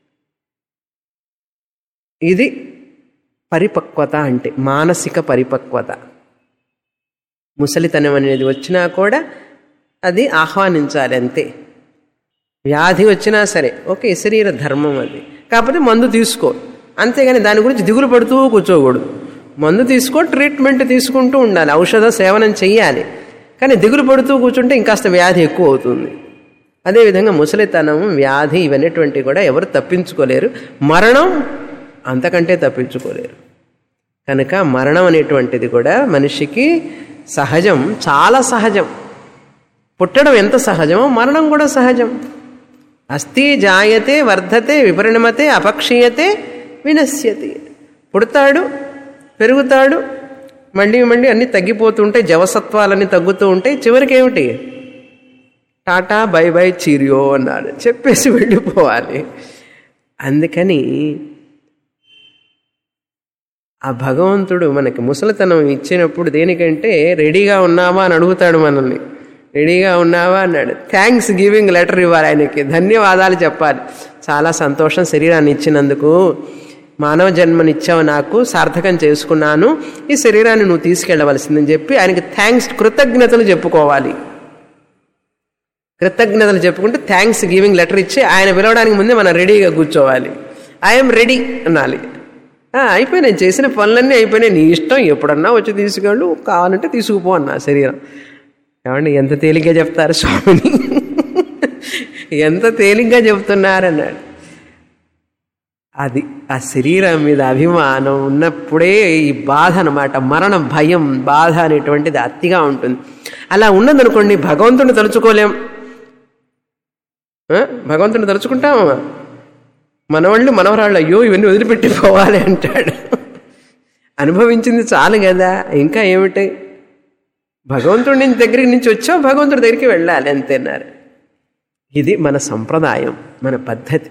ఇది పరిపక్వత అంటే మానసిక పరిపక్వత ముసలితనం అనేది వచ్చినా కూడా అది ఆహ్వానించాలి అంతే వ్యాధి వచ్చినా సరే ఓకే శరీర ధర్మం అది కాకపోతే మందు తీసుకో అంతేగాని దాని గురించి దిగులు పడుతూ కూర్చోకూడదు మందు తీసుకో ట్రీట్మెంట్ తీసుకుంటూ ఉండాలి ఔషధ సేవనం చెయ్యాలి కానీ దిగులు పడుతూ కూర్చుంటే ఇంకాస్త వ్యాధి ఎక్కువ అవుతుంది అదేవిధంగా ముసలితనం వ్యాధి ఇవన్నిటువంటివి కూడా ఎవరు తప్పించుకోలేరు మరణం అంతకంటే తప్పించుకోలేరు కనుక మరణం అనేటువంటిది కూడా మనిషికి సహజం చాలా సహజం పుట్టడం ఎంత సహజమో మరణం కూడా సహజం అస్థి జాయతే వర్ధతే విపరిణమతే అపక్షీయతే వినశ్యతి పుడతాడు పెరుగుతాడు మళ్ళీ మళ్ళీ అన్నీ తగ్గిపోతుంటాయి జవసత్వాలన్నీ తగ్గుతూ ఉంటాయి చివరికి ఏమిటి టాటా బై బై చీరియో అన్నాడు చెప్పేసి వెళ్ళిపోవాలి అందుకని ఆ భగవంతుడు మనకి ముసలితనం ఇచ్చినప్పుడు దేనికంటే రెడీగా ఉన్నావా అని అడుగుతాడు మనల్ని రెడీగా ఉన్నావా అన్నాడు థ్యాంక్స్ గివింగ్ లెటర్ ఇవ్వాలి ఆయనకి ధన్యవాదాలు చెప్పాలి చాలా సంతోషం శరీరాన్ని ఇచ్చినందుకు మానవ జన్మనిచ్చావు నాకు సార్థకం చేసుకున్నాను ఈ శరీరాన్ని నువ్వు తీసుకెళ్ళవలసిందని చెప్పి ఆయనకి థ్యాంక్స్ కృతజ్ఞతలు చెప్పుకోవాలి కృతజ్ఞతలు చెప్పుకుంటే థ్యాంక్స్ గివింగ్ లెటర్ ఇచ్చి ఆయన పిలవడానికి ముందే మనం రెడీగా కూర్చోవాలి ఐఎమ్ రెడీ అనాలి అయిపోయి నేను చేసిన పనులన్నీ అయిపోయినాయి నీ ఇష్టం ఎప్పుడన్నా వచ్చి తీసుకెళ్ళు కావాలంటే తీసుకుపో అన్నా శరీరం ఏమండి ఎంత తేలిగ్గా చెప్తారు స్వామిని ఎంత తేలిగ్గా చెప్తున్నారన్నాడు అది ఆ శరీరం మీద అభిమానం ఉన్నప్పుడే ఈ బాధ అనమాట మరణ భయం బాధ అనేటువంటిది అతిగా ఉంటుంది అలా ఉన్నదనుకోండి భగవంతుని తలుచుకోలేం భగవంతుని తలుచుకుంటామా మనవాళ్ళు మనవరాళ్ళు అయ్యో ఇవన్నీ వదిలిపెట్టిపోవాలి అంటాడు అనుభవించింది చాలు కదా ఇంకా ఏమిటి భగవంతుడి దగ్గరికి నుంచి వచ్చావు భగవంతుడి దగ్గరికి వెళ్ళాలి అంతేన్నారు ఇది మన సంప్రదాయం మన పద్ధతి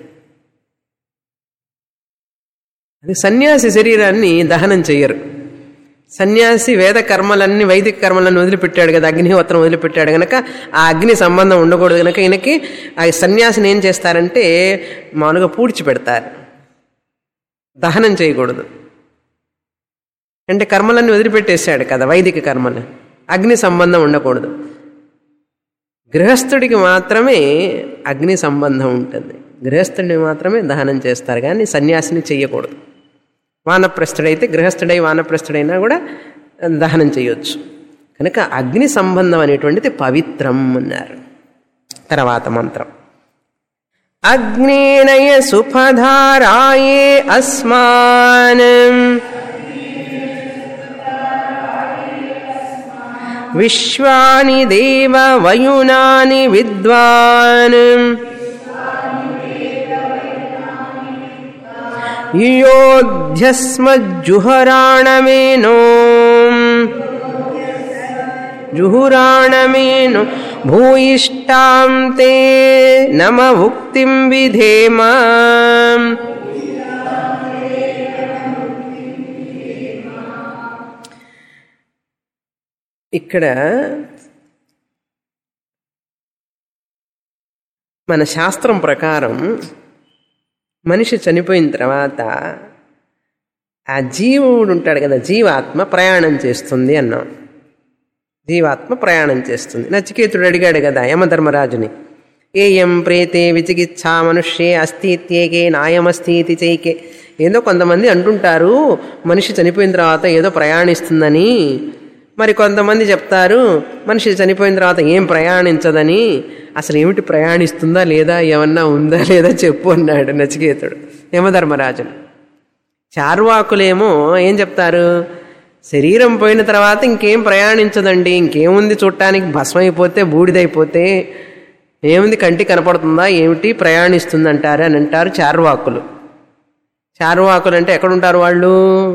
అది సన్యాసి శరీరాన్ని దహనం చెయ్యరు సన్యాసి వేద కర్మలన్నీ వైదిక కర్మలను వదిలిపెట్టాడు కదా అగ్నిహోత్రం వదిలిపెట్టాడు గనక ఆ అగ్ని సంబంధం ఉండకూడదు కనుక ఈయనకి ఆ సన్యాసిని ఏం చేస్తారంటే మామూలుగా పూడ్చి పెడతారు దహనం చేయకూడదు అంటే కర్మలన్నీ వదిలిపెట్టేశాడు కదా వైదిక కర్మలు అగ్ని సంబంధం ఉండకూడదు గృహస్థుడికి మాత్రమే అగ్ని సంబంధం ఉంటుంది గృహస్థుడిని మాత్రమే దహనం చేస్తారు కానీ సన్యాసిని చెయ్యకూడదు వానప్రస్థుడైతే గృహస్థుడై వానప్రస్థుడైనా కూడా దహనం చేయొచ్చు కనుక అగ్ని సంబంధం అనేటువంటిది పవిత్రం అన్నారు తర్వాత మంత్రం అగ్నేనయ సుపధారాయే అస్మాన్ విశ్వాని దేవ వయునాని విద్వాన్ యుయోధ్యస్మజ్జుహరాణమేనో జుహురాణమేను భూయిష్టాం తే నమ ఉక్తిం విధేమ ఇక్కడ మన శాస్త్రం ప్రకారం మనిషి చనిపోయిన తర్వాత ఆ జీవుడు ఉంటాడు కదా జీవాత్మ ప్రయాణం చేస్తుంది అన్నాం జీవాత్మ ప్రయాణం చేస్తుంది నచికేతుడు అడిగాడు కదా యమధర్మరాజుని ఏయం ప్రేతే విచికిత్సా మనుష్యే అస్థిత్యేకే నాయమస్థితి చైకే ఏదో కొంతమంది అంటుంటారు మనిషి చనిపోయిన తర్వాత ఏదో ప్రయాణిస్తుందని మరి కొంతమంది చెప్తారు మనిషి చనిపోయిన తర్వాత ఏం ప్రయాణించదని అసలు ఏమిటి ప్రయాణిస్తుందా లేదా ఏమన్నా ఉందా లేదా చెప్పు అన్నాడు నచికేతుడు యమధర్మరాజును చార్వాకులేమో ఏం చెప్తారు శరీరం పోయిన తర్వాత ఇంకేం ప్రయాణించదండి ఇంకేముంది చూడటానికి భస్మైపోతే బూడిదైపోతే ఏముంది కంటి కనపడుతుందా ఏమిటి ప్రయాణిస్తుంది అంటారు అని అంటారు చార్వాకులు చార్వాకులు అంటే ఎక్కడుంటారు వాళ్ళు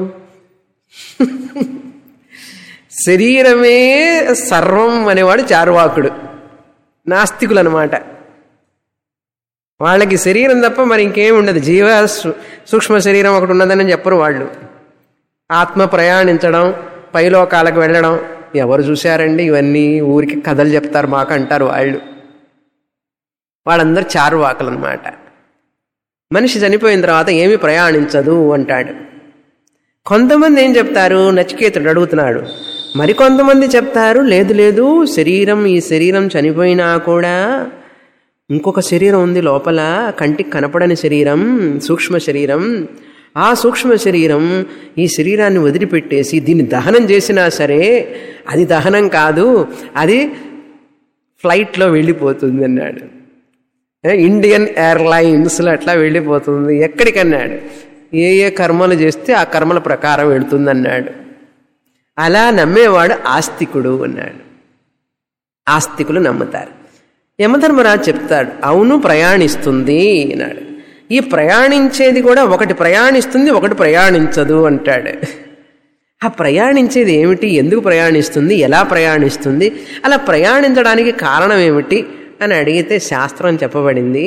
శరీరమే సర్వం అనేవాడు చార్వాకుడు నాస్తికులు అనమాట వాళ్ళకి శరీరం తప్ప మరి ఇంకేం ఉండదు జీవ సు- సూక్ష్మ శరీరం ఒకటి ఉన్నదని చెప్పరు వాళ్ళు ఆత్మ ప్రయాణించడం పైలోకాలకు వెళ్ళడం ఎవరు చూశారండి ఇవన్నీ ఊరికి కథలు చెప్తారు మాకు అంటారు వాళ్ళు వాళ్ళందరూ చారువాకలు అనమాట మనిషి చనిపోయిన తర్వాత ఏమీ ప్రయాణించదు అంటాడు కొంతమంది ఏం చెప్తారు నచికేతుడు అడుగుతున్నాడు మరికొంతమంది చెప్తారు లేదు లేదు శరీరం ఈ శరీరం చనిపోయినా కూడా ఇంకొక శరీరం ఉంది లోపల కంటికి కనపడని శరీరం సూక్ష్మ శరీరం ఆ సూక్ష్మ శరీరం ఈ శరీరాన్ని వదిలిపెట్టేసి దీన్ని దహనం చేసినా సరే అది దహనం కాదు అది ఫ్లైట్లో వెళ్ళిపోతుంది అన్నాడు ఏ, ఇండియన్ ఎయిర్లైన్స్లో అట్లా వెళ్ళిపోతుంది ఎక్కడికన్నాడు ఏ ఏ కర్మలు చేస్తే ఆ కర్మల ప్రకారం వెళుతుంది అన్నాడు అలా నమ్మేవాడు ఆస్తికుడు అన్నాడు ఆస్తికులు నమ్ముతారు యమధర్మరాజు చెప్తాడు అవును ప్రయాణిస్తుంది అన్నాడు ఈ ప్రయాణించేది కూడా ఒకటి ప్రయాణిస్తుంది ఒకటి ప్రయాణించదు అంటాడు ఆ ప్రయాణించేది ఏమిటి ఎందుకు ప్రయాణిస్తుంది ఎలా ప్రయాణిస్తుంది అలా ప్రయాణించడానికి కారణం ఏమిటి అని అడిగితే శాస్త్రం చెప్పబడింది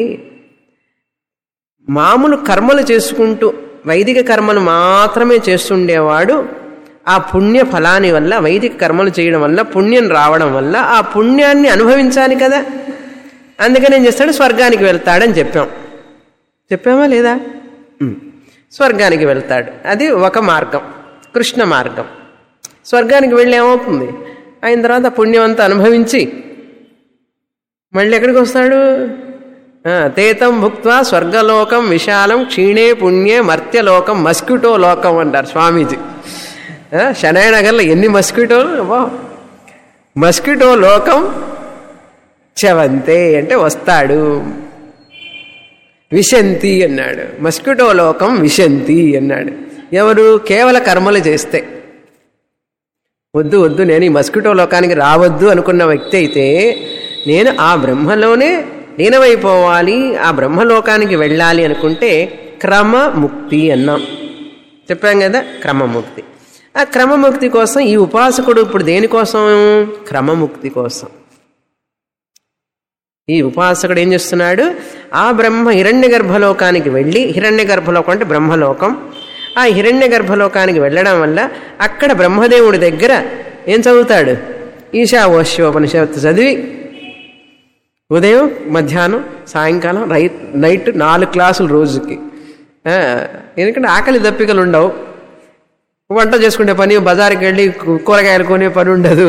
మామూలు కర్మలు చేసుకుంటూ వైదిక కర్మలు మాత్రమే చేస్తుండేవాడు ఆ పుణ్య ఫలాని వల్ల వైదిక కర్మలు చేయడం వల్ల పుణ్యం రావడం వల్ల ఆ పుణ్యాన్ని అనుభవించాలి కదా అందుకని ఏం చేస్తాడు స్వర్గానికి వెళ్తాడని చెప్పాం చెప్పామా లేదా ఉమ్. స్వర్గానికి వెళ్తాడు అది ఒక మార్గం కృష్ణ మార్గం స్వర్గానికి వెళ్ళి ఏమవుతుంది అయిన తర్వాత పుణ్యం అంతా అనుభవించి మళ్ళీ ఎక్కడికి వస్తాడు ఆ, తేతం భుక్త్వా స్వర్గలోకం విశాలం క్షీణే పుణ్యే మర్త్యలోకం మస్కిటో లోకం అంటారు స్వామీజీ ఆ, శనాయనగర్లో ఎన్ని మస్కిటోలు వా మస్కిటో లోకం చవంతే అంటే వస్తాడు విశంతి అన్నాడు మస్కిటో లోకం విశంతి అన్నాడు ఎవరు కేవల కర్మలు చేస్తే వద్దు వద్దు నేను ఈ మస్కిటో లోకానికి రావద్దు అనుకున్న వ్యక్తి అయితే నేను ఆ బ్రహ్మలోనే లీనమైపోవాలి ఆ బ్రహ్మలోకానికి వెళ్ళాలి అనుకుంటే క్రమముక్తి అన్నాం చెప్పాం కదా క్రమముక్తి ఆ క్రమముక్తి కోసం ఈ ఉపాసకుడు ఇప్పుడు దేనికోసం క్రమముక్తి కోసం ఈ ఉపాసకుడు ఏం చేస్తున్నాడు ఆ బ్రహ్మ హిరణ్య గర్భలోకానికి వెళ్ళి హిరణ్య గర్భలోకం అంటే బ్రహ్మలోకం ఆ హిరణ్య గర్భలోకానికి వెళ్ళడం వల్ల అక్కడ బ్రహ్మదేవుడి దగ్గర ఏం చదువుతాడు ఈశావోశ్యోపనిషత్తు చదివి ఉదయం మధ్యాహ్నం సాయంకాలం రైట్ నైట్ నాలుగు క్లాసులు రోజుకి ఆ, ఎందుకంటే ఆకలి దప్పికలు ఉండవు వంట చేసుకునే పని బజార్కి వెళ్ళి కూ- కూరగాయలు కొనే పని ఉండదు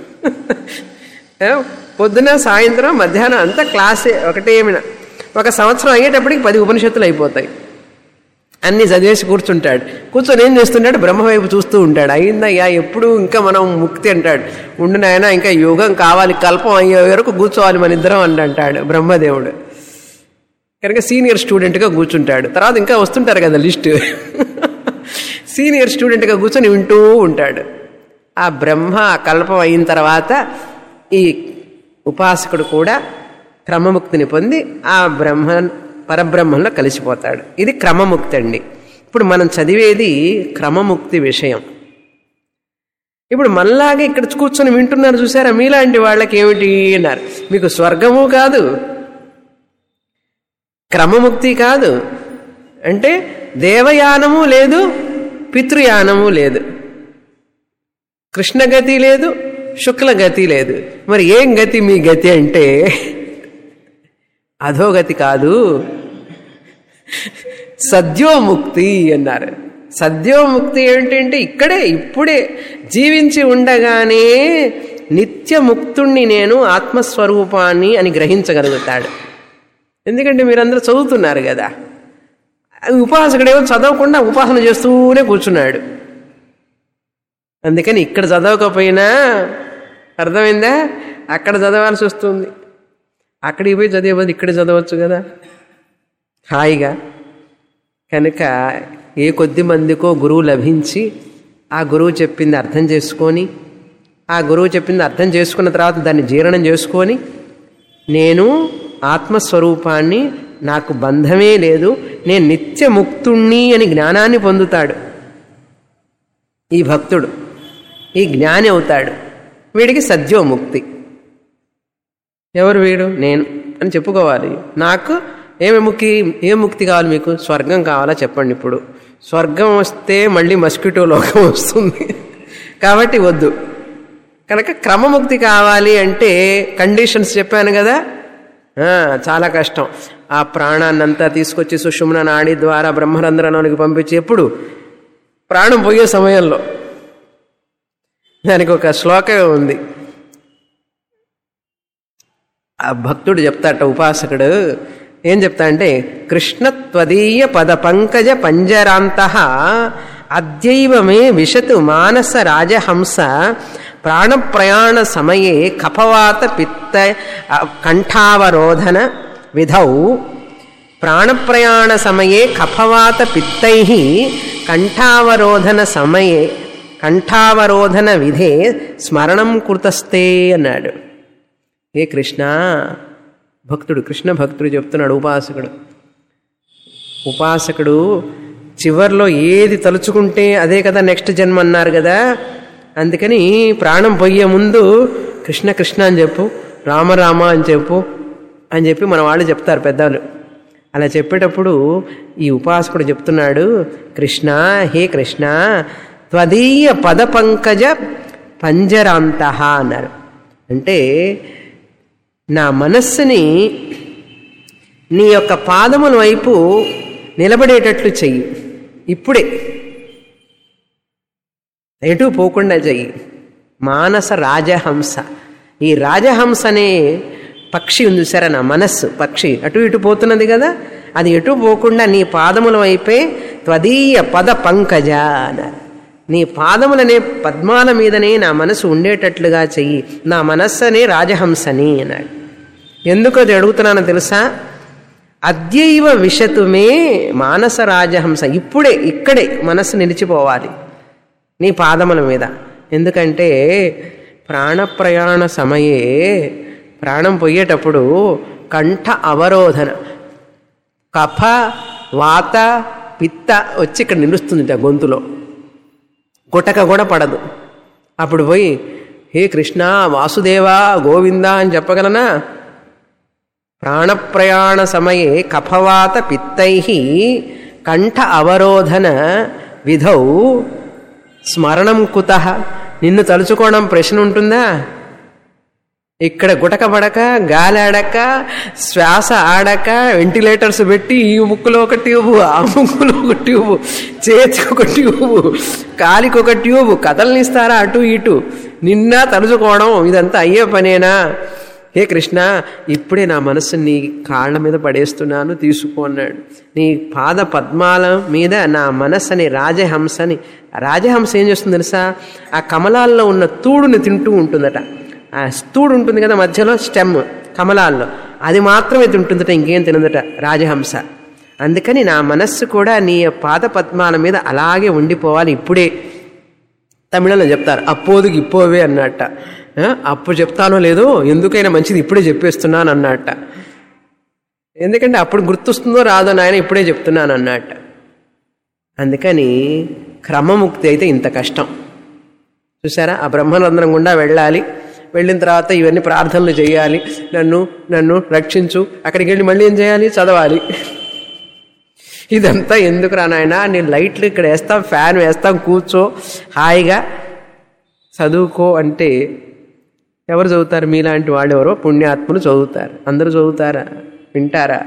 ఏ, పొద్దున సాయంత్రం మధ్యాహ్నం అంతా క్లాసే ఒకటే ఏమైనా ఒక సంవత్సరం అయ్యేటప్పటికి పది ఉపనిషత్తులు అయిపోతాయి అన్ని చదివేసి కూర్చుంటాడు కూర్చొని ఏం చేస్తుంటాడు బ్రహ్మవైపు చూస్తూ ఉంటాడు అయిందయ్యా ఎప్పుడు ఇంకా మనం ముక్తి అంటాడు ఉండు నాయన ఇంకా యోగం కావాలి కల్పం అయ్యే వరకు కూర్చోవాలి మన ఇద్దరం అని అంటాడు బ్రహ్మదేవుడు కనుక సీనియర్ స్టూడెంట్గా కూర్చుంటాడు తర్వాత ఇంకా వస్తుంటారు కదా లిస్ట్ సీనియర్ స్టూడెంట్గా కూర్చొని వింటూ ఉంటాడు ఆ బ్రహ్మ ఆ కల్పం అయిన తర్వాత ఈ ఉపాసకుడు కూడా క్రమముక్తిని పొంది ఆ బ్రహ్మ పరబ్రహ్మంలో కలిసిపోతాడు ఇది క్రమముక్తి అండి ఇప్పుడు మనం చదివేది క్రమముక్తి విషయం ఇప్పుడు మళ్ళాగే ఇక్కడ కూర్చొని వింటున్నారు చూసారా మీలాంటి వాళ్ళకి ఏమిటి అన్నారు మీకు స్వర్గము కాదు క్రమముక్తి కాదు అంటే దేవయానము లేదు పితృయానము లేదు కృష్ణగతి లేదు శుక్లగతి లేదు మరి ఏం గతి మీ గతి అంటే అధోగతి కాదు సద్యోముక్తి అన్నారు సద్యోముక్తి ఏంటంటే ఇక్కడే ఇప్పుడే జీవించి ఉండగానే నిత్యముక్తుణ్ణి నేను ఆత్మస్వరూపాన్ని అని గ్రహించగలుగుతాడు ఎందుకంటే మీరందరూ చదువుతున్నారు కదా ఉపాసకుడేమో చదవకుండా ఉపాసన చేస్తూనే కూర్చున్నాడు అందుకని ఇక్కడ చదవకపోయినా అర్థమైందా అక్కడ చదవాల్సి వస్తుంది అక్కడికి పోయి చదివేది ఇక్కడ చదవచ్చు కదా హాయిగా కనుక ఏ కొద్ది మందికో గురువు లభించి ఆ గురువు చెప్పింది అర్థం చేసుకొని ఆ గురువు చెప్పింది అర్థం చేసుకున్న తర్వాత దాన్ని జీర్ణం చేసుకొని నేను ఆత్మస్వరూపాన్ని నాకు బంధమే లేదు నేను నిత్యముక్తుణ్ణి అని జ్ఞానాన్ని పొందుతాడు ఈ భక్తుడు ఈ జ్ఞాని అవుతాడు వీడికి సద్యోముక్తి ఎవరు వీడు నేను అని చెప్పుకోవాలి నాకు ఏమి ముక్తి ఏ ముక్తి కావాలి మీకు స్వర్గం కావాలా చెప్పండి ఇప్పుడు స్వర్గం వస్తే మళ్ళీ మస్కిటో లోకం వస్తుంది కాబట్టి వద్దు కనుక క్రమముక్తి కావాలి అంటే కండిషన్స్ చెప్పాను కదా ఆ, చాలా కష్టం ఆ ప్రాణాన్నంతా తీసుకొచ్చి సుషుమ్న నాడి ద్వారా బ్రహ్మరంధ్రంలోనికి పంపించి ఎప్పుడు ప్రాణం పోయే సమయంలో దానికి ఒక శ్లోకం ఉంది ఆ భక్తుడు చెప్తాట ఉపాసకుడు ఏం చెప్తా అంటే కృష్ణ త్వదీయ పద పంకజ పంజరాంత అద్యైవ మే విశతు మానస రాజహంస ప్రాణప్రయాణ సమయే కఫవాత పిత్త ఆ, కంఠావరోధన విధౌ ప్రాణప్రయాణ సమయే కఫవాత పిత్తై కంఠావరోధన సమయే కంఠావరోధన విధే స్మరణం కృతస్తే అన్నాడు ఏ కృష్ణ భక్తుడు కృష్ణ భక్తుడు చెప్తున్నాడు ఉపాసకుడు ఉపాసకుడు చివర్లో ఏది తలుచుకుంటే అదే కదా నెక్స్ట్ జన్మ అన్నారు కదా అందుకని ప్రాణం పోయే ముందు కృష్ణ కృష్ణ అని చెప్పు రామ రామ అని చెప్పు అని చెప్పి మన వాళ్ళు చెప్తారు పెద్దలు అలా చెప్పేటప్పుడు ఈ ఉపాసకుడు చెప్తున్నాడు కృష్ణ హే కృష్ణ త్వదీయ పద పంకజ పంజరాంత అన్నారు అంటే నా మనస్సుని నీ యొక్క పాదముల వైపు నిలబడేటట్లు చెయ్యి ఇప్పుడే ఎటు పోకుండా చెయ్యి మానస రాజహంస ఈ రాజహంస అనే పక్షి ఉంది సరే నా మనస్సు పక్షి అటు ఇటు పోతున్నది కదా అది ఎటు పోకుండా నీ పాదముల వైపే త్వదీయ పద పంకజ అన్నారు నీ పాదములనే పద్మాల మీదనే నా మనసు ఉండేటట్లుగా చెయ్యి నా మనస్సనే రాజహంసని అన్నాడు ఎందుకు అది అడుగుతున్నానో తెలుసా అద్యైవ విశతుమే మానస రాజహంస ఇప్పుడే ఇక్కడే మనస్సు నిలిచిపోవాలి నీ పాదముల మీద ఎందుకంటే ప్రాణప్రయాణ సమయే ప్రాణం పోయేటప్పుడు కంఠ అవరోధన కఫ వాత పిత్త వచ్చి ఇక్కడ నిలుస్తుందిట గొంతులో గుటక కూడా పడదు అప్పుడు పోయి హే కృష్ణ వాసుదేవా గోవింద అని చెప్పగలనా ప్రాణప్రయాణ సమయే కఫవాత పిత్తై కంఠ అవరోధన విధౌ స్మరణం కుత నిన్ను తలుచుకోవడం ప్రశ్న ఉంటుందా ఇక్కడ గుటక పడక గాలి ఆడక శ్వాస ఆడక వెంటిలేటర్స్ పెట్టి ఈ ముక్కులో ఒక ట్యూబు ఆ ముక్కులో ఒక ట్యూబు చేతికి ఒక ట్యూబు కాలికి ఒక ట్యూబు కథలనిస్తారా అటు ఇటు నిన్న తలుచుకోవడం ఇదంతా అయ్యే పనేనా హే కృష్ణ ఇప్పుడే నా మనస్సు నీ కాళ్ళ మీద పడేస్తున్నాను తీసుకో అన్నాడు నీ పాద పద్మాల మీద నా మనస్సుని రాజహంసని రాజహంస ఏం చేస్తుంది తెలుసా ఆ కమలాల్లో ఉన్న తూడుని తింటూ ఉంటుందట ఆ తూడు ఉంటుంది కదా మధ్యలో స్టెమ్ కమలాల్లో అది మాత్రమే తింటుందట ఇంకేం తినదట రాజహంస అందుకని నా మనస్సు కూడా నీ పాద పద్మాల మీద అలాగే ఉండిపోవాలి ఇప్పుడే తమిళంలో చెప్తారు అప్పోదుకి ఇప్పోవే అన్నట్ట ఆ, అప్పుడు చెప్తానో లేదో ఎందుకైనా మంచిది ఇప్పుడే చెప్పేస్తున్నాను అన్నట్ట ఎందుకంటే అప్పుడు గుర్తొస్తుందో రాదో నాయన ఇప్పుడే చెప్తున్నాను అన్నట్ట అందుకని క్రమముక్తి అయితే ఇంత కష్టం చూసారా ఆ బ్రహ్మరంధ్రం గుండా వెళ్ళాలి వెళ్ళిన తర్వాత ఇవన్నీ ప్రార్థనలు చేయాలి నన్ను నన్ను రక్షించు అక్కడికి వెళ్ళి మళ్ళీ ఏం చేయాలి చదవాలి ఇదంతా ఎందుకు రా నాయన నేను లైట్లు ఇక్కడ వేస్తాం ఫ్యాన్ వేస్తాం కూర్చో హాయిగా చదువుకో అంటే ఎవరు చదువుతారు మీలాంటి వాళ్ళు ఎవరో పుణ్యాత్ములు చదువుతారు అందరూ చదువుతారా వింటారా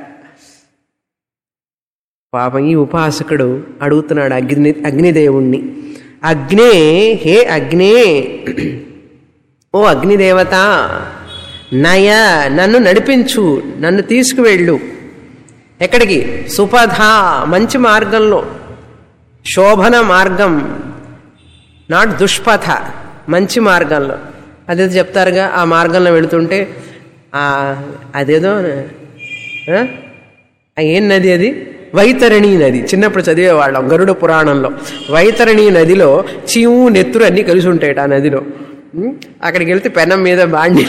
పాపం ఈ ఉపాసకుడు అడుగుతున్నాడు అగ్ని అగ్నిదేవుణ్ణి అగ్నే హే అగ్నే ఓ అగ్నిదేవత నయ నన్ను నడిపించు నన్ను తీసుకువెళ్ళు ఎక్కడికి సుపథ మంచి మార్గంలో శోభన మార్గం నాట్ దుష్పథ మంచి మార్గంలో అదేదో చెప్తారుగా ఆ మార్గంలో వెళుతుంటే ఆ, అదేదో ఆ? ఆ ఏం నది అది వైతరణి నది చిన్నప్పుడు చదివేవాళ్ళం గరుడ పురాణంలో వైతరణి నదిలో చీము నెత్తురు అన్నీ కలిసి ఉంటాయట ఆ నదిలో ఉం? అక్కడికి వెళ్తే పెనం మీద బాండి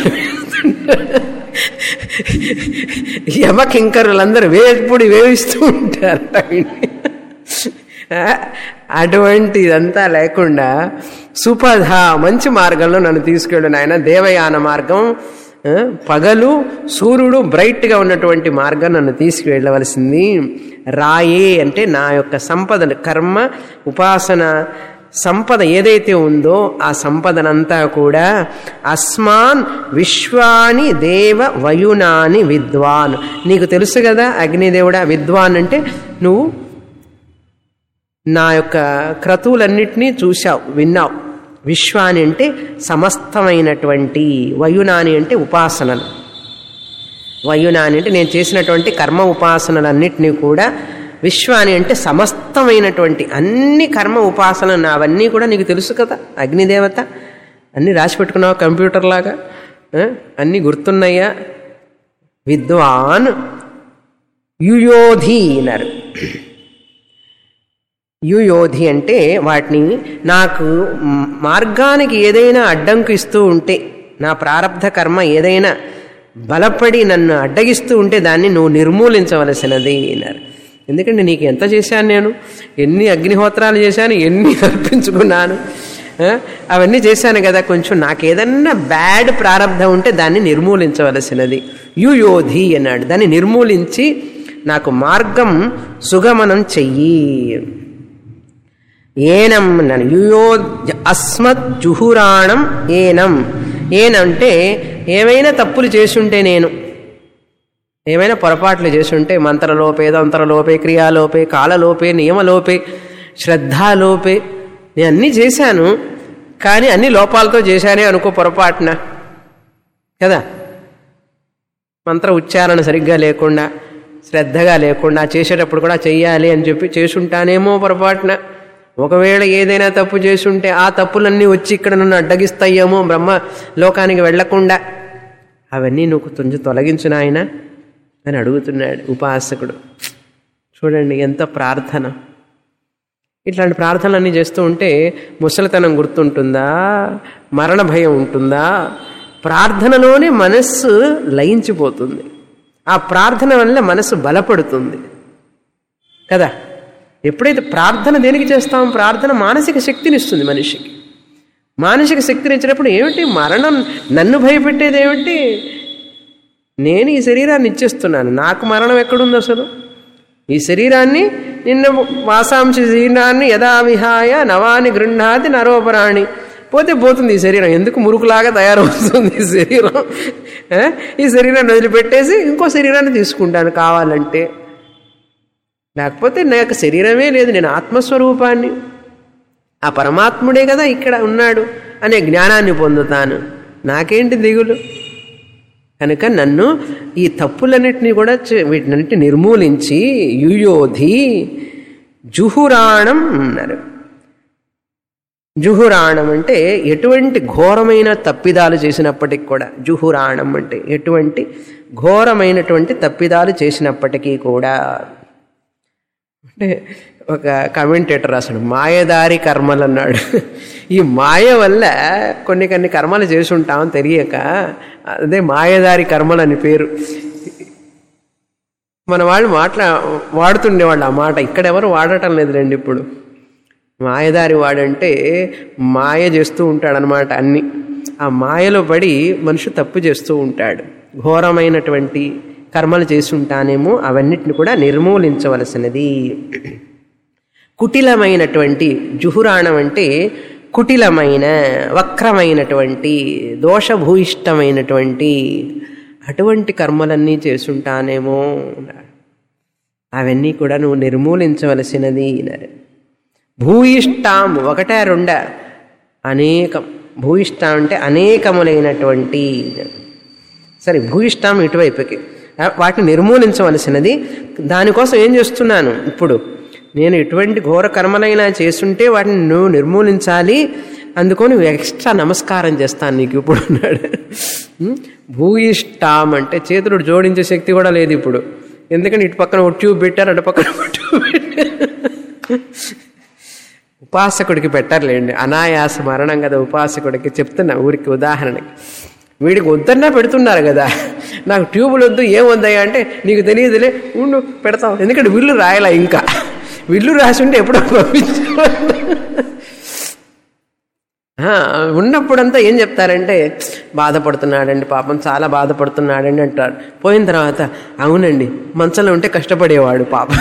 యమకింకరులందరూ వేపుడి వేవిస్తూ ఉంటారు వీడిని. ఆ, అటువంటి ఇదంతా లేకుండా సుపథ మంచి మార్గంలో నన్ను తీసుకెళ్ళు నాయన దేవయాన మార్గం ఆ, పగలు సూర్యుడు బ్రైట్గా ఉన్నటువంటి మార్గం నన్ను తీసుకువెళ్ళవలసింది రాయే అంటే నా యొక్క సంపదను కర్మ ఉపాసన సంపద ఏదైతే ఉందో ఆ సంపదనంతా కూడా అస్మాన్ విశ్వాని దేవ వయునాని విద్వాన్ నీకు తెలుసు కదా అగ్నిదేవుడా విద్వాన్ అంటే నువ్వు నా యొక్క క్రతువులన్నిటినీ చూశావు విన్నావు విశ్వాని అంటే సమస్తమైనటువంటి వయునాని అంటే ఉపాసనలు వయునాని అంటే నేను చేసినటువంటి కర్మ ఉపాసనలన్నిటినీ కూడా విశ్వాని అంటే సమస్తమైనటువంటి అన్ని కర్మ ఉపాసనలు అవన్నీ కూడా నీకు తెలుసు కదా అగ్నిదేవత అన్నీ రాసి పెట్టుకున్నావు కంప్యూటర్ లాగా ఆ? అన్నీ గుర్తున్నాయా విద్వాన్ యుయోధి అన్నారు యుయోధి అంటే వాటిని నాకు మ్, మార్గానికి ఏదైనా అడ్డంకు ఇస్తూ ఉంటే నా ప్రారంధ కర్మ ఏదైనా బలపడి నన్ను అడ్డగిస్తూ ఉంటే దాన్ని నువ్వు నిర్మూలించవలసినది అన్నారు ఎందుకంటే నీకు ఎంత చేశాను నేను ఎన్ని అగ్నిహోత్రాలు చేశాను ఎన్ని అర్పించుకున్నాను ఆ, అవన్నీ చేశాను కదా కొంచెం నాకు ఏదన్నా బ్యాడ్ ప్రారంధం ఉంటే దాన్ని నిర్మూలించవలసినది యుయోధి అన్నాడు దాన్ని నిర్మూలించి నాకు మార్గం సుగమనం చెయ్యి ఏనం నన్ను యుయో అస్మత్ జుహురాణం ఏనం ఏనంటే ఏమైనా తప్పులు చేసుంటే నేను ఏమైనా పొరపాట్లు చేసుంటే మంత్రలోపే తంత్రలోపే క్రియాలోపే కాలలోపే నియమలోపే శ్రద్ధాలోపే నేను అన్నీ చేశాను కానీ అన్ని లోపాలతో చేశానే అనుకో పొరపాటున కదా మంత్ర ఉచ్చారణ సరిగ్గా లేకుండా శ్రద్ధగా లేకుండా చేసేటప్పుడు కూడా చెయ్యాలి అని చెప్పి చేసుంటానేమో పొరపాటున ఒకవేళ ఏదైనా తప్పు చేసుంటే ఆ తప్పులన్నీ వచ్చి ఇక్కడ నన్ను అడ్డగిస్తాయేమో బ్రహ్మ లోకానికి వెళ్లకుండా అవన్నీ నువ్వు కొంచెం తొలగించు నాయన అని అడుగుతున్నాడు ఉపాసకుడు చూడండి ఎంత ప్రార్థన ఇట్లాంటి ప్రార్థనలన్నీ చేస్తూ ఉంటే ముసలితనం గుర్తుంటుందా మరణ భయం ఉంటుందా ప్రార్థనలోనే మనస్సు లయించిపోతుంది ఆ ప్రార్థన వల్ల మనస్సు బలపడుతుంది కదా ఎప్పుడైతే ప్రార్థన దేనికి చేస్తాం ప్రార్థన మానసిక శక్తిని ఇస్తుంది మనిషికి మానసిక శక్తిని ఇచ్చినప్పుడు ఏమిటి మరణం నన్ను భయపెట్టేది ఏమిటి నేను ఈ శరీరాన్ని ఇచ్చేస్తున్నాను నాకు మరణం ఎక్కడుంది అసలు ఈ శరీరాన్ని నిన్న వాసాంశ శరీరాన్ని యథావిహాయ నవాని గృహాతి నరోపరాణి పోతే పోతుంది ఈ శరీరం ఎందుకు మురుకులాగా తయారవుతుంది ఈ శరీరం ఆ? ఈ శరీరాన్ని వదిలిపెట్టేసి ఇంకో శరీరాన్ని తీసుకుంటాను కావాలంటే లేకపోతే నాకు శరీరమే లేదు నేను ఆత్మస్వరూపాన్ని ఆ పరమాత్ముడే కదా ఇక్కడ ఉన్నాడు అనే జ్ఞానాన్ని పొందుతాను నాకేంటి దిగులు కనుక నన్ను ఈ తప్పులన్నిటినీ కూడా చే- వీటినన్నిటి నిర్మూలించి యుయోధి జుహురాణం అన్నారు జుహురాణం అంటే ఎటువంటి ఘోరమైన తప్పిదాలు చేసినప్పటికి కూడా జుహురాణం అంటే ఎటువంటి ఘోరమైనటువంటి తప్పిదాలు చేసినప్పటికీ కూడా అంటే ఒక కమెంటేటర్ రాశాడు మాయదారి కర్మలు అన్నాడు ఈ మాయ వల్ల కొన్ని కొన్ని కర్మలు చేసి ఉంటాం తెలియక అదే మాయదారి కర్మలు అని పేరు మన వాళ్ళు మాట్లా వాడుతుండేవాళ్ళు ఆ మాట ఇక్కడ ఎవరు వాడటం లేదులేండి ఇప్పుడు మాయదారి వాడంటే మాయ చేస్తూ ఉంటాడనమాట అన్ని ఆ మాయలో పడి మనిషి తప్పు చేస్తూ ఉంటాడు ఘోరమైనటువంటి కర్మలు చేసి ఉంటానేమో అవన్నిటిని కూడా నిర్మూలించవలసినది కుటిలమైనటువంటి జుహురాణం అంటే కుటిలమైన వక్రమైనటువంటి దోషభూయిష్టమైనటువంటి అటువంటి కర్మలన్నీ చేసుంటానేమో అవన్నీ కూడా నువ్వు నిర్మూలించవలసినది అన్నారు భూయిష్టాం ఒకటే రెండా అనేకం భూయిష్టాం అంటే అనేకములైనటువంటి సరే భూయిష్టాం ఇటువైపుకి ఆ, వాటిని నిర్మూలించవలసినది దానికోసం ఏం చేస్తున్నాను ఇప్పుడు నేను ఎటువంటి ఘోర కర్మలైనా చేస్తుంటే వాటిని నువ్వు నిర్మూలించాలి అందుకని నువ్వు ఎక్స్ట్రా నమస్కారం చేస్తాను నీకు ఇప్పుడు అన్నాడు ఉం? భూయిష్టాం అంటే చేతులు జోడించే శక్తి కూడా లేదు ఇప్పుడు ఎందుకంటే ఇటు పక్కన ఒక ట్యూబ్ పెట్టారు అటు పక్కన ఒక ట్యూబ్ పెట్టారు ఉపాసకుడికి పెట్టర్లేండి అనాయాస మరణం కదా ఉపాసకుడికి చెప్తున్నా ఊరికి ఉదాహరణకి వీడికి వద్దన్నా పెడుతున్నారు కదా నాకు ట్యూబులు వద్దు ఏం వద్దయ్యా అంటే నీకు తెలియదులే ఉండు పెడతాం ఎందుకంటే విల్లు రాయలా ఇంకా విల్లు రాసి ఉంటే ఎప్పుడో పంపించేవాళ్ళు. ఆ, ఉన్నప్పుడంతా ఏం చెప్తారంటే బాధపడుతున్నాడండి పాపం చాలా బాధపడుతున్నాడండి అంటారు పోయిన తర్వాత అవునండి మంచంలో ఉంటే కష్టపడేవాడు పాపం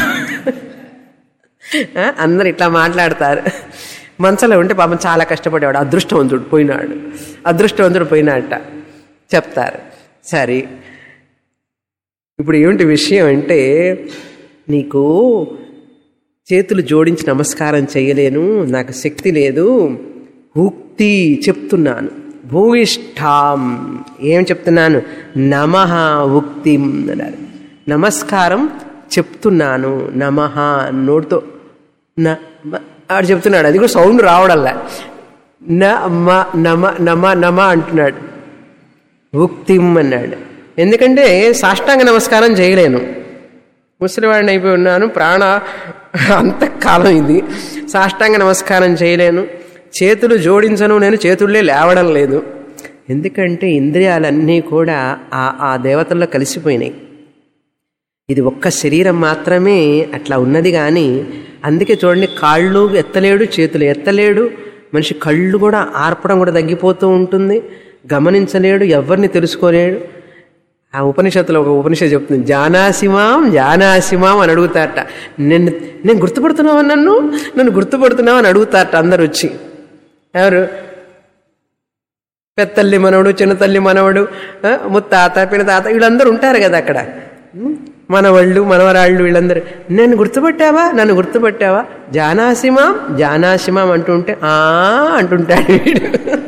ఆ, అందరు ఇట్లా మాట్లాడతారు మంచంలో ఉంటే పాపం చాలా కష్టపడేవాడు అదృష్టవంతుడు పోయినాడు అదృష్టవంతుడు పోయినాడట చెప్తారు సరే ఇప్పుడు ఏమిటి విషయం అంటే నీకు చేతులు జోడించి నమస్కారం చేయలేను నాకు శక్తి లేదు ఉక్తి చెప్తున్నాను భూయిష్ఠాం ఏం చెప్తున్నాను నమః ఉక్తిం అన్నారు నమస్కారం చెప్తున్నాను నమః నోటితో న మ- ఆడు చెప్తున్నాడు అది కూడా సౌండ్ రావడల్లా నమ నమ నమ నమ అంటున్నాడు ఉక్తిం అన్నాడు ఎందుకంటే సాష్టాంగ నమస్కారం చేయలేను ముసలివాడిని అయిపోయి ఉన్నాను ప్రాణ అంతకాలం ఇది సాష్టాంగ నమస్కారం చేయలేను చేతులు జోడించను నేను చేతుల్లే లేవడం లేదు ఎందుకంటే ఇంద్రియాలన్నీ కూడా ఆ ఆ దేవతల్లో కలిసిపోయినాయి ఇది ఒక్క శరీరం మాత్రమే అట్లా ఉన్నది కానీ అందుకే చూడండి కాళ్ళు ఎత్తలేడు చేతులు ఎత్తలేడు మనిషి కళ్ళు కూడా ఆర్పడం కూడా తగ్గిపోతూ ఉంటుంది గమనించలేడు ఎవరిని తెలుసుకోలేడు ఆ ఉపనిషత్తులో ఒక ఉపనిషత్తు చెప్తుంది జానాసిమాం జానాసిమాం అని అడుగుతారట నేను నేను గుర్తుపడుతున్నావా నన్ను నన్ను గుర్తుపడుతున్నావా అని అడుగుతారట అందరు వచ్చి ఎవరు పెద్దల్లి మనవడు చిన్న తల్లి మనవడు ఆ, ముత్తాత పినతాత వీళ్ళందరూ ఉంటారు కదా అక్కడ ఉం? మనవాళ్ళు మనవరాళ్ళు వీళ్ళందరూ నేను గుర్తుపట్టావా నన్ను గుర్తుపట్టావా జానాసిమాం జానాసిమాం అంటుంటే ఆ అంటుంటాడు వీడు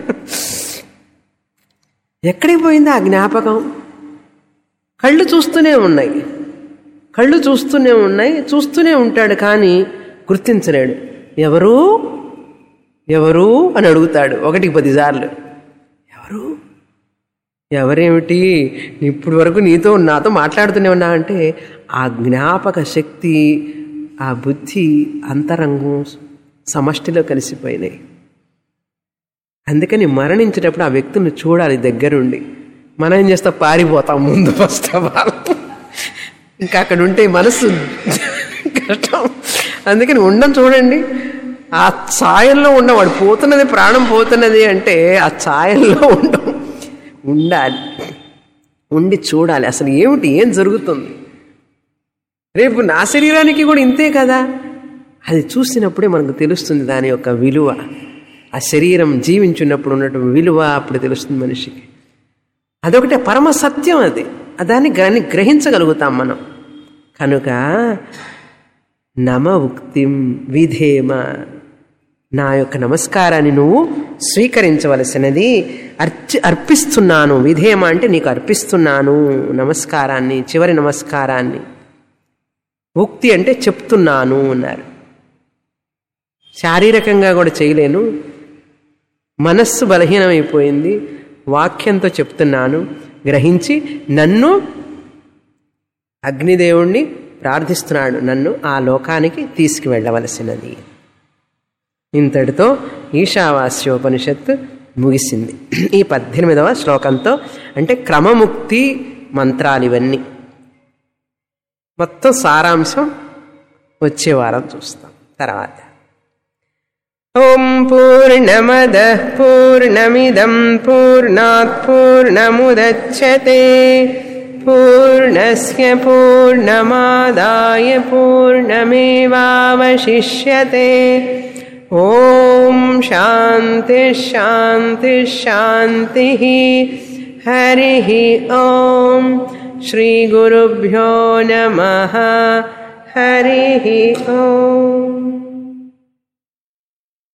ఎక్కడికి పోయింది ఆ జ్ఞాపకం కళ్ళు చూస్తూనే ఉన్నాయి కళ్ళు చూస్తూనే ఉన్నాయి చూస్తూనే ఉంటాడు కానీ గుర్తించలేడు ఎవరు ఎవరు అని అడుగుతాడు ఒకటికి పదిసార్లు ఎవరు ఎవరేమిటి ఇప్పుడు వరకు నీతో నాతో మాట్లాడుతూనే ఉన్నా అంటే ఆ జ్ఞాపక శక్తి ఆ బుద్ధి అంతరంగం సమష్టిలో కలిసిపోయినాయి అందుకని మరణించేటప్పుడు ఆ వ్యక్తిని చూడాలి దగ్గరుండి మనం ఏం చేస్తాం పారిపోతాం ముందు ఫస్ట్ ఆఫ్ ఆల్ ఇంకా అక్కడ ఉంటే మనసు కష్టం అందుకని ఉండం చూడండి ఆ ఛాయల్లో ఉండవాడు పోతున్నది ప్రాణం పోతున్నది అంటే ఆ ఛాయల్లో ఉండం ఉండాలి ఉండి చూడాలి అసలు ఏమిటి ఏం జరుగుతుంది రేపు నా శరీరానికి కూడా ఇంతే కదా అది చూసినప్పుడే మనకు తెలుస్తుంది దాని యొక్క విలువ ఆ శరీరం జీవించున్నప్పుడు ఉన్నటువంటి విలువ అప్పుడు తెలుస్తుంది మనిషికి అదొకటే పరమ సత్యం అది దాన్ని దాన్ని గ్రహించగలుగుతాం మనం కనుక నమ ఉక్తిం విధేమ నా యొక్క నమస్కారాన్ని నువ్వు స్వీకరించవలసినది అర్చి అర్పిస్తున్నాను విధేమ అంటే నీకు అర్పిస్తున్నాను నమస్కారాన్ని చివరి నమస్కారాన్ని ఉక్తి అంటే చెప్తున్నాను అన్నారు శారీరకంగా కూడా చేయలేను మనస్సు బలహీనమైపోయింది వాక్యంతో చెప్తున్నాను గ్రహించి నన్ను అగ్నిదేవుణ్ణి ప్రార్థిస్తున్నాడు నన్ను ఆ లోకానికి తీసుకువెళ్ళవలసినది ఇంతటితో ఈశావాస్యోపనిషత్తు ముగిసింది ఈ పద్దెనిమిదవ శ్లోకంతో అంటే క్రమముక్తి మంత్రాలు ఇవన్నీ మొత్తం సారాంశం వచ్చే వారం చూస్తాం తర్వాత ఓం పూర్ణమద పూర్ణమిదం పూర్ణాత్ పూర్ణముదచ్చతే పూర్ణస్య పూర్ణమాదాయ పూర్ణమేవావశిష్యతే ఓం శాంతి శాంతి శాంతి హరి ఓం శ్రీ గురుభ్యో నమ హరి ఓం